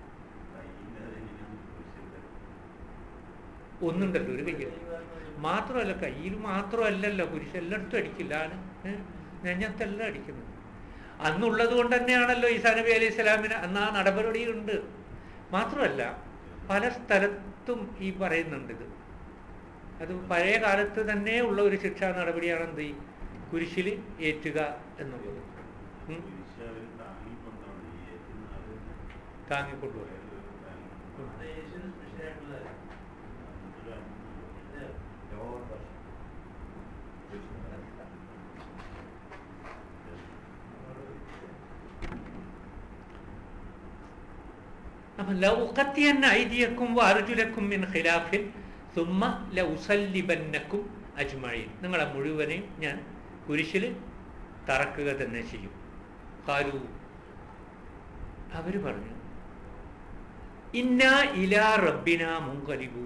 ഒന്നുണ്ടല്ലോ ഒരു കയ്യിൽ മാത്രമല്ല കയ്യിൽ മാത്രമല്ലല്ലോ കുരിശ് എല്ലായിടത്തും അടിക്കില്ല ആണ് നെഞ്ഞത്തെല്ലാം അടിക്കുന്നത് അന്നുള്ളത് കൊണ്ട് തന്നെയാണല്ലോ ഈസാ നബി അലൈഹി സ്വലാമിന് അന്ന് ആ നടപടിയുണ്ട് മാത്രമല്ല പല സ്ഥലത്തും ഈ പറയുന്നുണ്ട് ഇത് അത് പഴയ കാലത്ത് തന്നെ ഉള്ള ഒരു ശിക്ഷാ നടപടിയാണ് എന്ത് ഈ കുരിശിൽ ഏറ്റുക എന്നുള്ളത് ഉം. താങ്ങിക്കൊണ്ടുപോകുക അത് യേശുവിന് സ്പെഷ്യലായിട്ടുള്ളതല്ല ഇത് അപ്പം ലൗഖത്തിയന്ന ഐദിയക്കും വാർജുലക്കും മിൻ ഖിലാഫിൻ സുമ്മ ലൗസല്ലിബന്നക്കും അജ്മഴീൻ നിങ്ങളെ മുഴുവനെയും ഞാൻ കുരിശിൽ തറക്കുക തന്നെ ചെയ്യും കാലു അവർ പറഞ്ഞു ഇന്ന ഇലാ റബ്ബിന മുങ്കലിബൂ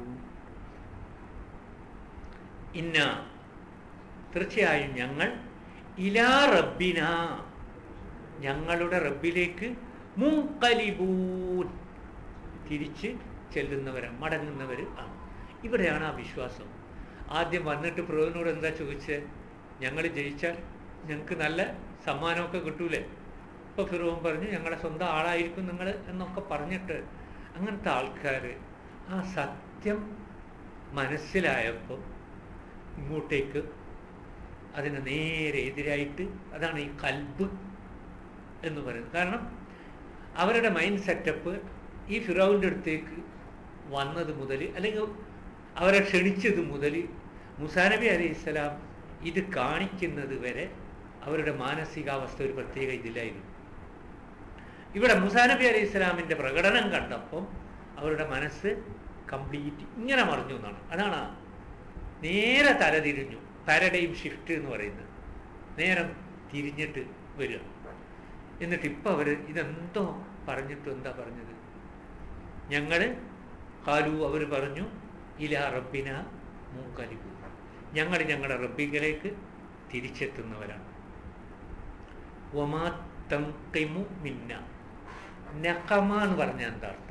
ഇന്ന തീർച്ചയായും ഞങ്ങൾ ഇലാ റബ്ബിന ഞങ്ങളുടെ റബ്ബിലേക്ക് മുങ്കലിബൂൻ തിരിച്ച് ചെല്ലുന്നവരാണ് മടങ്ങുന്നവർ ആണ് ഇവിടെയാണ് ആ വിശ്വാസം ആദ്യം വന്നിട്ട് പ്രഭുവിനോട് എന്താ ചോദിച്ചത് ഞങ്ങൾ ജയിച്ചാൽ ഞങ്ങൾക്ക് നല്ല സമ്മാനമൊക്കെ കിട്ടൂലേ ഇപ്പോൾ ഫിറോൻ പറഞ്ഞു ഞങ്ങളെ സ്വന്തം ആളായിരിക്കും നിങ്ങൾ എന്നൊക്കെ പറഞ്ഞിട്ട് അങ്ങനത്തെ ആൾക്കാർ ആ സത്യം മനസ്സിലായപ്പോൾ ഇങ്ങോട്ടേക്ക് അതിന് നേരെ എതിരായിട്ട് അതാണ് ഈ കൽബ് എന്ന് പറയുന്നത് കാരണം അവരുടെ മൈൻഡ് സെറ്റപ്പ് ഈ ഫിറോവിൻ്റെ അടുത്തേക്ക് വന്നത് മുതൽ അല്ലെങ്കിൽ അവരെ ക്ഷണിച്ചത് മുതൽ മുസാനബി അലൈഹി സ്വലാം ഇത് കാണിക്കുന്നത് വരെ അവരുടെ മാനസികാവസ്ഥ ഒരു പ്രത്യേക ഇതിലായിരുന്നു ഇവിടെ മുസാനബി അലൈഹി സ്വലാമിൻ്റെ പ്രകടനം കണ്ടപ്പം അവരുടെ മനസ്സ് കംപ്ലീറ്റ് ഇങ്ങനെ മറിഞ്ഞു എന്നാണ് അതാണ് ആ നേരെ തലതിരിഞ്ഞു പാരഡൈം ഷിഫ്റ്റ് എന്ന് പറയുന്നത് നേരം തിരിഞ്ഞിട്ട് വരിക എന്നിട്ട് ഇപ്പം അവർ ഇതെന്തോ പറഞ്ഞിട്ട് എന്താ പറഞ്ഞത് ഞങ്ങൾ കാലു അവർ പറഞ്ഞു ഇല റബ്ബിന മൂക്കലിബു ഞങ്ങൾ ഞങ്ങളുടെ റബ്ബികളിലേക്ക് തിരിച്ചെത്തുന്നവരാണ് ഒമാ തങ്കിമു മിന്ന നക്കമ എന്ന് പറഞ്ഞാൽ എന്താ അർത്ഥം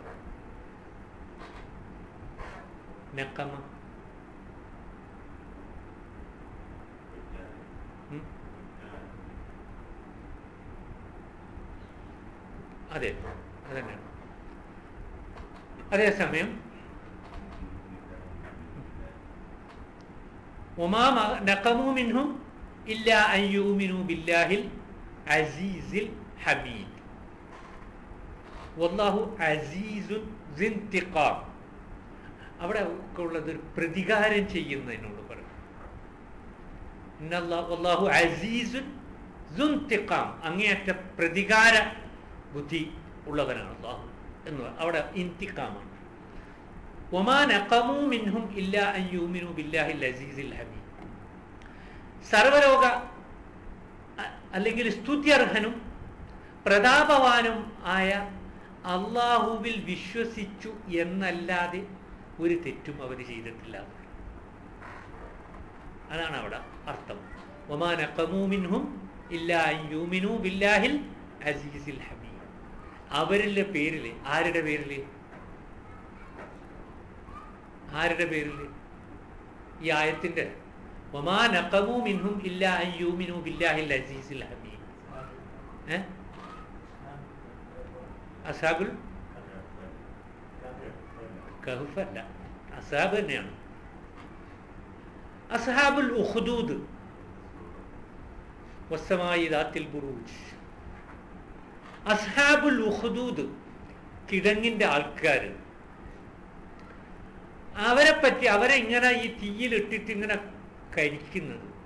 നക്കമ ഉം? അതെ അതന്നെയാണ് അതേസമയം ഒമാ നഖമു മിൻഹും ഇല്ല അയ്യൂമിനു ബില്ലാഹിൽ അസീസിൽ ഹമീദ് വല്ലാഹു അസീസുൻ സിൻതിഖാം അവിടെ ഒക്കെ ഉള്ളത് ഒരു പ്രതികാരം ചെയ്യുന്നതിനോട് പറയും ഇന്നല്ലാ- വല്ലാഹു അസീസുൻ സുൻതിഖാം അങ്ങേയറ്റ പ്രതികാര ബുദ്ധി ഉള്ളവനാണ് അള്ളാഹു എന്ന് പറ- അവിടെ ഇന്തിക്കാമാണ് ഒമാ നഖമു മിൻഹും ഇല്ല അൻ യൂമിനു ബില്ലാഹിൽ അസീസിൽ ഹമീദ് സർവലോക അ- അല്ലെങ്കിൽ സ്തുത്യർഹനും പ്രതാപവാനും ആയ അള്ളാഹുവിൽ വിശ്വസിച്ചു എന്നല്ലാതെ ഒരു തെറ്റും അവർ ചെയ്തിട്ടില്ല അതാണ് അവിടെ അർത്ഥം ഒമാ നഖമു മിൻഹും ഇല്ല അൻ യൂമിനു ബില്ലാഹിൽ അസീസിൽ ഹമീദ് അവരുടെ പേരിൽ ആരുടെ പേരിൽ ആരുടെ പേരിൽ ഈ ആയത്തിന്റെ ഒമാ നഖമു മിൻഹും ഇല്ല അൻ യൂമിനു ബില്ലാഹിൽ അസീസിൽ ഹമീദ് ഏ അസാബുൽ കഹഫ് അല്ല അസാബ് തന്നെയാണ് അസ്ഹാബുൽ ഉഖ്ദൂദ് വസ്സമായി ദാത്തിൽ ബുറൂജ് അസ്ഹാബുൽ ഉഖ്ദൂദ് കിടങ്ങിന്റെ ആൾക്കാർ അവരെ പറ്റി അവരെ ഇങ്ങനെ ഈ തീയിലിട്ടിട്ട് ഇങ്ങനെ കരിക്കുന്നത്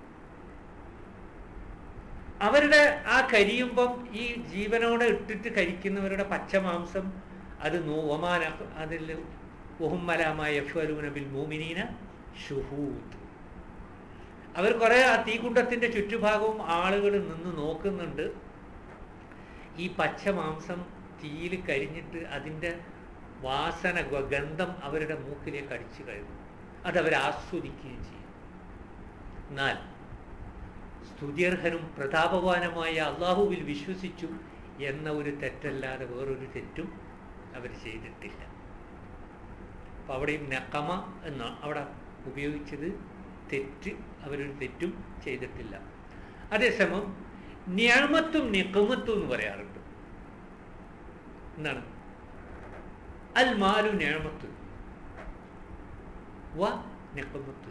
അവരുടെ ആ കരിയുമ്പം ഈ ജീവനോടെ ഇട്ടിട്ട് കരിക്കുന്നവരുടെ പച്ചമാംസം അത് നോമാന അതിൽ ഒഹുമ്മലാമായ യഫ്വലൂന ബിൽ മൂമിനീന ഷുഹൂദ് അവർ കുറെ ആ തീക്കുണ്ടത്തിന്റെ ചുറ്റുഭാഗവും ആളുകൾ നിന്ന് നോക്കുന്നുണ്ട് ഈ പച്ച മാംസം തീയിൽ കരിഞ്ഞിട്ട് അതിൻ്റെ വാസന ഗ- ഗന്ധം അവരുടെ മൂക്കിലേക്ക് അടിച്ചു കഴിഞ്ഞു അതവർ ആസ്വദിക്കുകയും ചെയ്യും എന്നാൽ സ്തുത്യർഹനും പ്രതാപവാനുമായ അള്ളാഹുവിൽ വിശ്വസിച്ചു എന്ന ഒരു തെറ്റല്ലാതെ വേറൊരു തെറ്റും അവർ ചെയ്തിട്ടില്ല അപ്പം അവിടെയും നക്കമ എന്ന അവിടെ ഉപയോഗിച്ചത് തെറ്റ് അവരൊരു തെറ്റും ചെയ്തിട്ടില്ല അതേസമയം ഞാമത്തും നിക്കമത്തും എന്ന് പറയാറുണ്ട് എന്താണ് അൽ മാലു ഞാമത്ത് വ നിക്കമത്ത്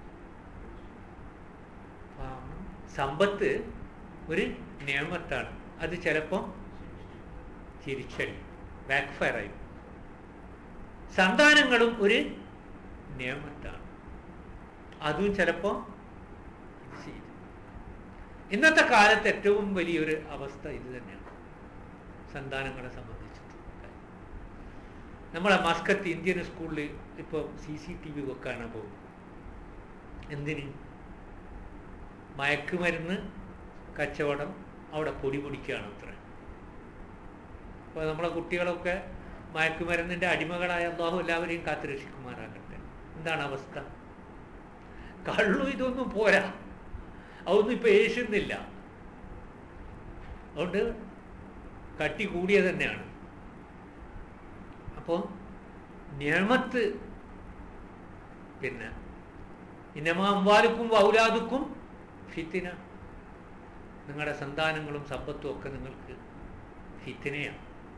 സമ്പത്ത് ഒരു നിയമത്താണ് അത് ചിലപ്പോൾ തിരിച്ചടി ബാക്ക് ഫയർ ആയി സന്താനങ്ങളും ഒരു നിയമത്താണ് അതും ചിലപ്പോൾ ഇത് ചെയ്തു ഇന്നത്തെ കാലത്ത് ഏറ്റവും വലിയൊരു അവസ്ഥ ഇത് തന്നെയാണ് സന്താനങ്ങളെ സംബന്ധിച്ചിട്ട് നമ്മളെ മസ്കത്ത് ഇന്ത്യൻ സ്കൂളിൽ ഇപ്പോൾ സി സി ടി വി വെക്കാനാണ് പോകുന്നത് എന്തിന് മയക്കുമരുന്ന് കച്ചവടം അവിടെ പൊടി പൊടിക്കുകയാണ് അത്ര അപ്പോൾ നമ്മളെ കുട്ടികളൊക്കെ മയക്കുമരുന്നിൻ്റെ അടിമകളായ അള്ളാഹു എല്ലാവരെയും കാത്തുരക്ഷിക്കുമാറാകട്ടെ എന്താണ് അവസ്ഥ കള്ളു ഇതൊന്നും പോരാ അതൊന്നും ഇപ്പൊ ഏശുന്നില്ല അതുകൊണ്ട് കട്ടി കൂടിയ തന്നെയാണ് അപ്പോൾ നിയമത്ത് പിന്നെ ഇന്നമാ അമ്പാലുക്കും ഔലാദുക്കും ഫിത്തിന നിങ്ങളുടെ സന്താനങ്ങളും സമ്പത്തും ഒക്കെ നിങ്ങൾക്ക് ഫിത്തിനയാണ്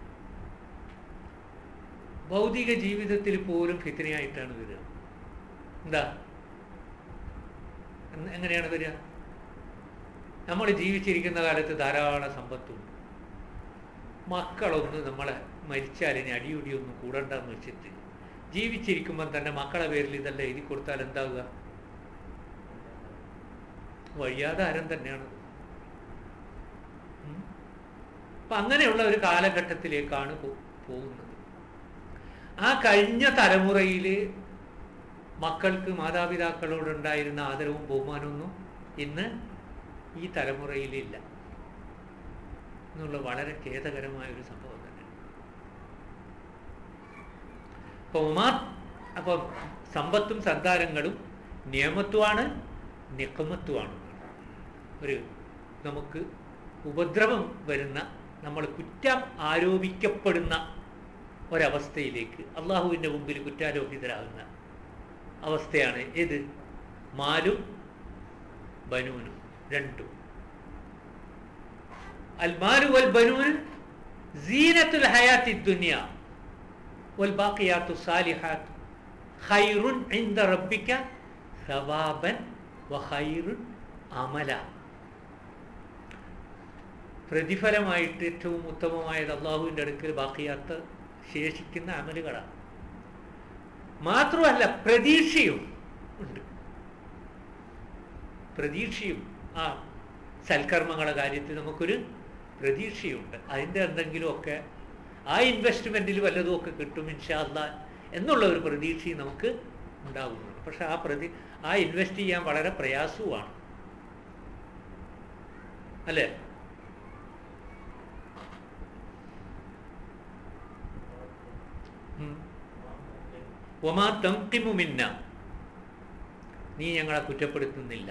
ഭൗതിക ജീവിതത്തിൽ പോലും ഫിത്തിനയായിട്ടാണ് വരിക എന്താ എന്ന് എങ്ങനെയാണ് വരിക നമ്മൾ ജീവിച്ചിരിക്കുന്ന കാലത്ത് ധാരാളം സമ്പത്തുണ്ട് മക്കളൊന്ന് നമ്മളെ മരിച്ചാലിന് അടിയുടിയൊന്നും കൂടണ്ടെന്ന് വെച്ചിട്ട് ജീവിച്ചിരിക്കുമ്പം തന്നെ മക്കളെ പേരിൽ ഇതെല്ലാം എഴുതി കൊടുത്താൽ എന്താവുക വഴിയാധാരം തന്നെയാണ് ഉം. അപ്പൊ അങ്ങനെയുള്ള ഒരു കാലഘട്ടത്തിലേക്കാണ് പോ- പോകുന്നത് ആ കഴിഞ്ഞ തലമുറയിൽ മക്കൾക്ക് മാതാപിതാക്കളോടുണ്ടായിരുന്ന ആദരവും ബഹുമാനമൊന്നും ഇന്ന് ഈ തലമുറയിലില്ല എന്നുള്ള വളരെ ഖേദകരമായ ഒരു സംഭവം തന്നെ അപ്പൊ ഉമാ അപ്പൊ സമ്പത്തും സന്താനങ്ങളും നിയമത്വമാണ് നിക്കമത്വമാണ് ഒരു നമുക്ക് ഉപദ്രവം വരുന്ന നമ്മൾ കുറ്റം ആരോപിക്കപ്പെടുന്ന ഒരവസ്ഥയിലേക്ക് അള്ളാഹുവിൻ്റെ മുമ്പിൽ കുറ്റാരോപിതരാകുന്ന അവസ്ഥയാണ് ഏത് മാലും ബനൂനും രണ്ടും അൽമാലു വൽ ബനൂൻ സീനത്തുൽ ഹയാത്തി ദുനിയ വൽ ബാക്കിയാത്തു സാലിഹാത്ത് ഖൈറുൻ ഇൻദ റബ്ബിക സവാബൻ വ ഖൈറുൻ അമല പ്രതിഫലമായിട്ട് ഏറ്റവും ഉത്തമമായത് അള്ളാഹുവിൻ്റെ അടുക്കൽ ബാക്കിയാത്ത് ശേഷിക്കുന്ന അമലുകളാണ് മാത്രമല്ല പ്രതീക്ഷയും ഉണ്ട് പ്രതീക്ഷയും ആ സൽക്കർമ്മങ്ങളുടെ കാര്യത്തിൽ നമുക്കൊരു പ്രതീക്ഷയുണ്ട് അതിൻ്റെ എന്തെങ്കിലുമൊക്കെ ആ ഇൻവെസ്റ്റ്മെൻറ്റിൽ വല്ലതും ഒക്കെ കിട്ടും ഇൻഷാല്ല എന്നുള്ള ഒരു പ്രതീക്ഷയും നമുക്ക് ഉണ്ടാകുന്നുണ്ട് പക്ഷെ ആ പ്രതി ആ ഇൻവെസ്റ്റ് ചെയ്യാൻ വളരെ പ്രയാസവുമാണ് അല്ലേ ഉം. ഒമാ തംകിമു മിന്ന നീ ഞങ്ങളെ കുറ്റപ്പെടുത്തുന്നില്ല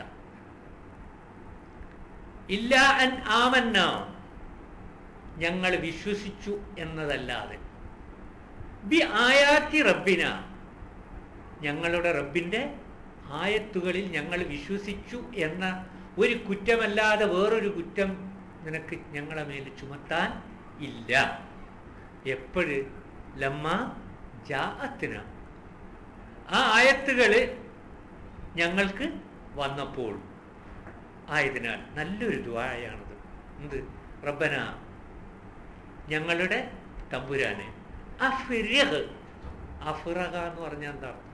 ഇല്ല അൻ ആമന്ന ഞങ്ങൾ വിശ്വസിച്ചു എന്നതല്ലാതെ ബി ആയാത്തി റബ്ബിന ഞങ്ങളുടെ റബ്ബിൻ്റെ ആയത്തുകളിൽ ഞങ്ങൾ വിശ്വസിച്ചു എന്ന ഒരു കുറ്റമല്ലാതെ വേറൊരു കുറ്റം നിനക്ക് ഞങ്ങളെ മേൽ ചുമത്താൻ ഇല്ല എപ്പോഴ് ലമ്മ ജാഅത്തിന ആ ആയത്തുകൾ ഞങ്ങൾക്ക് വന്നപ്പോൾ ആയതിനാൽ നല്ലൊരു ദ്വായാണത് എന്ത് റബ്ബന ഞങ്ങളുടെ തമ്പുരാനെ അഫിറഹ് അഫിറഹ എന്ന് പറഞ്ഞാൽ എന്താ അർത്ഥം?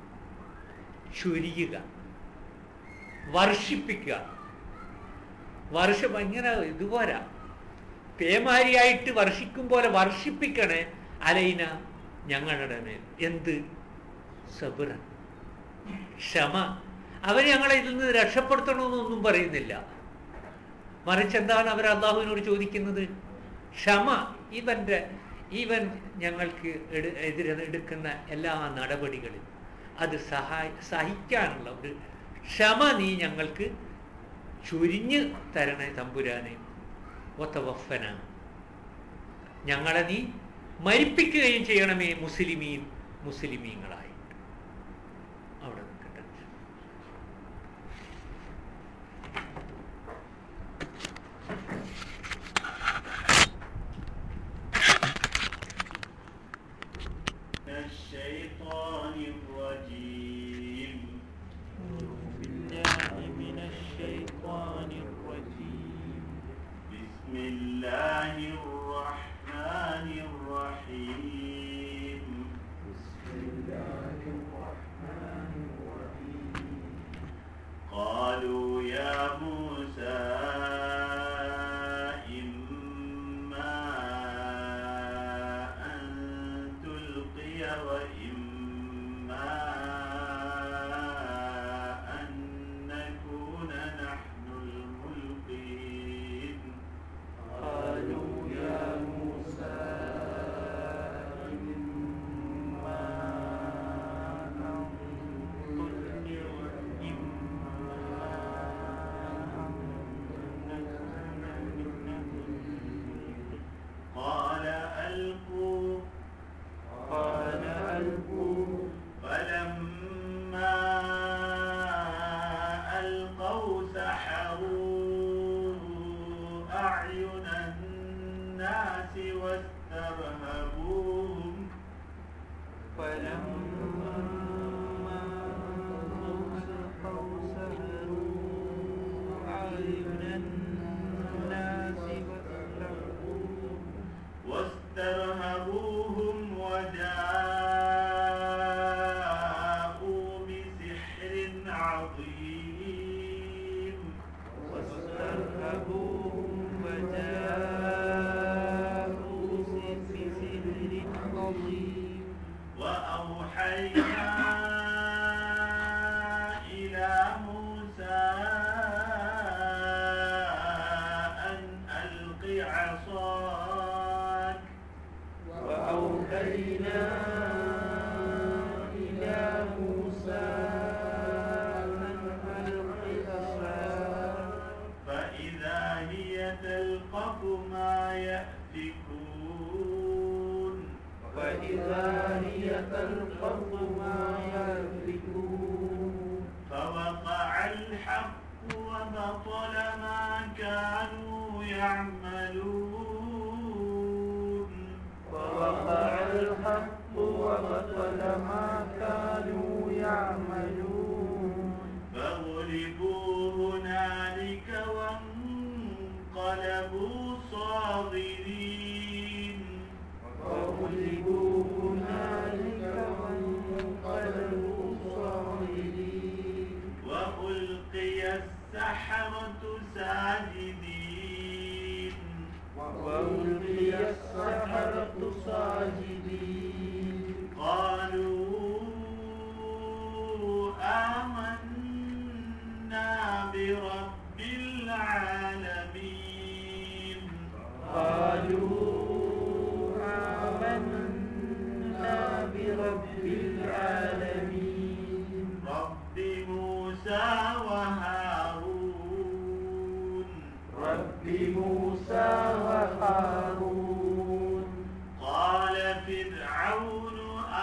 ചൊരിയുക വർഷിപ്പിക്കുക വർഷം ഇങ്ങനെ ഇതുപോരാ പേമാരിയായിട്ട് വർഷിക്കും പോലെ വർഷിപ്പിക്കണേ അലൈന ഞങ്ങളുടെ മേൽ എന്ത് സബുറ ക്ഷമ അവർ ഞങ്ങളെ ഇതിൽ നിന്ന് രക്ഷപ്പെടുത്തണമെന്നൊന്നും പറയുന്നില്ല മറിച്ച് എന്താണ് അവർ അള്ളാഹുവിനോട് ചോദിക്കുന്നത് ക്ഷമ ഇവന്റെ ഇവൻ ഞങ്ങൾക്ക് എടു- എതിരെ എടുക്കുന്ന എല്ലാ നടപടികളും അത് സഹായ സഹിക്കാനുള്ള ഒരു ക്ഷമ നീ ഞങ്ങൾക്ക് ചുരിഞ്ഞ് തരണേ തമ്പുരാനെ ഒത്തവഫന ഞങ്ങളെ നീ മരിപ്പിക്കുകയും ചെയ്യണമേ മുസ്ലിമീൻ മുസ്ലിമീങ്ങളായിട്ട് അവിടെ നിൽക്കട്ടെ من الشيطان الرجيم بالله من الشيطان الرجيم بسم الله الرحمن الرحيم قالوا يا موسى إما أن تلقي وإما أن نكون نحن الملقين قالوا يا موسى إما أن تلقي وإما أن نكون من قال ألقوا قال ألقوا فلما ألقوا سحروا أعين الناس واسترهبوهم فلما ألقوا سحروا أعين الناس واسترهبوهم واسترهبوهم وجاءوا بسحر عظيم واسترهبوهم وجاءوا بسحر عظيم وأوحينا إلى موسى أن ألق عصاك وأوحينا إلى موسى أن ألق عصاك فإذا هي تلقف ما يأفكون فإذا هي تلقف ما يأفكون فوقع الحق وبطل ما كانوا يعملون ووقع الحق وبطل ما كانوا يعملون فغلبوا هنالك وانقلبوا صاغرين وغلبوا هنالك وانقلبوا صاغرين وألقي السحرة ساجدين وألقي السحرة ساجدين قالوا آمنا برب العالمين قالوا آمنا برب العالمين رب موسى وهارون رب موسى وهارون قال فرعون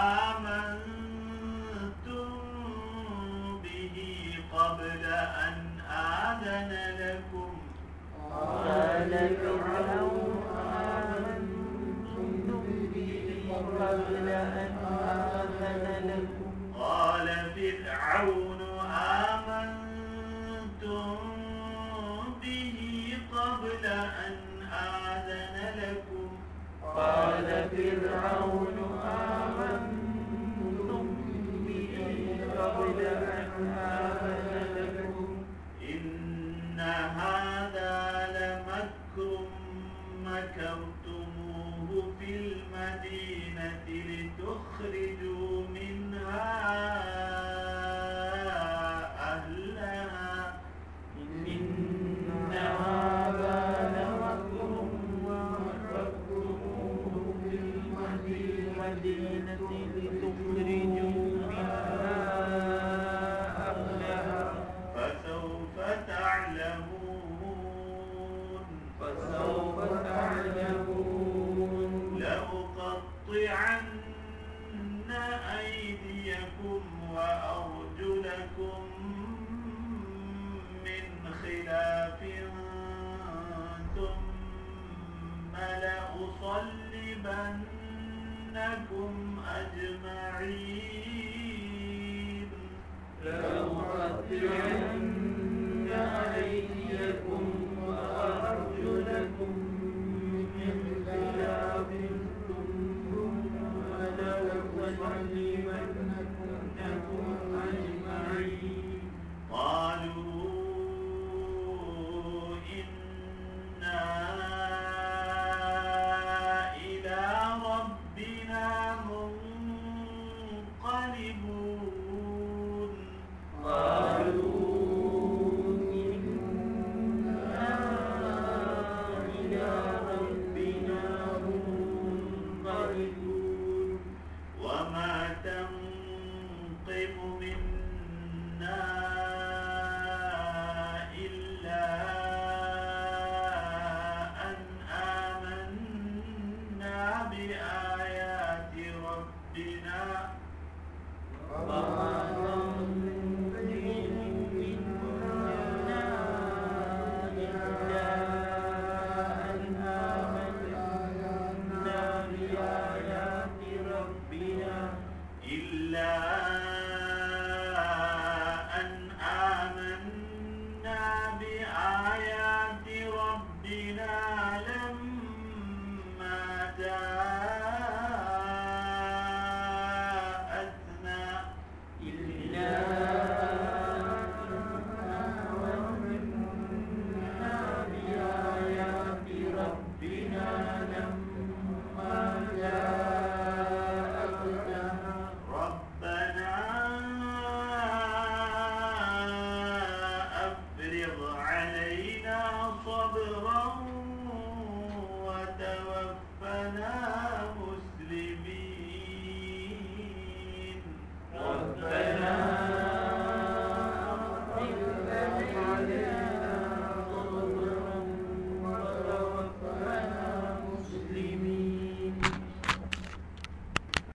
آمنتم به قبل أن آذن لكم قال فرعون آمنتم به قبل أن آذن لكم قال فرعون آمنتم به قبل أن آذن لكم قال فرعون آمنتم به قبل أن آذن لكم إن هذا خلاف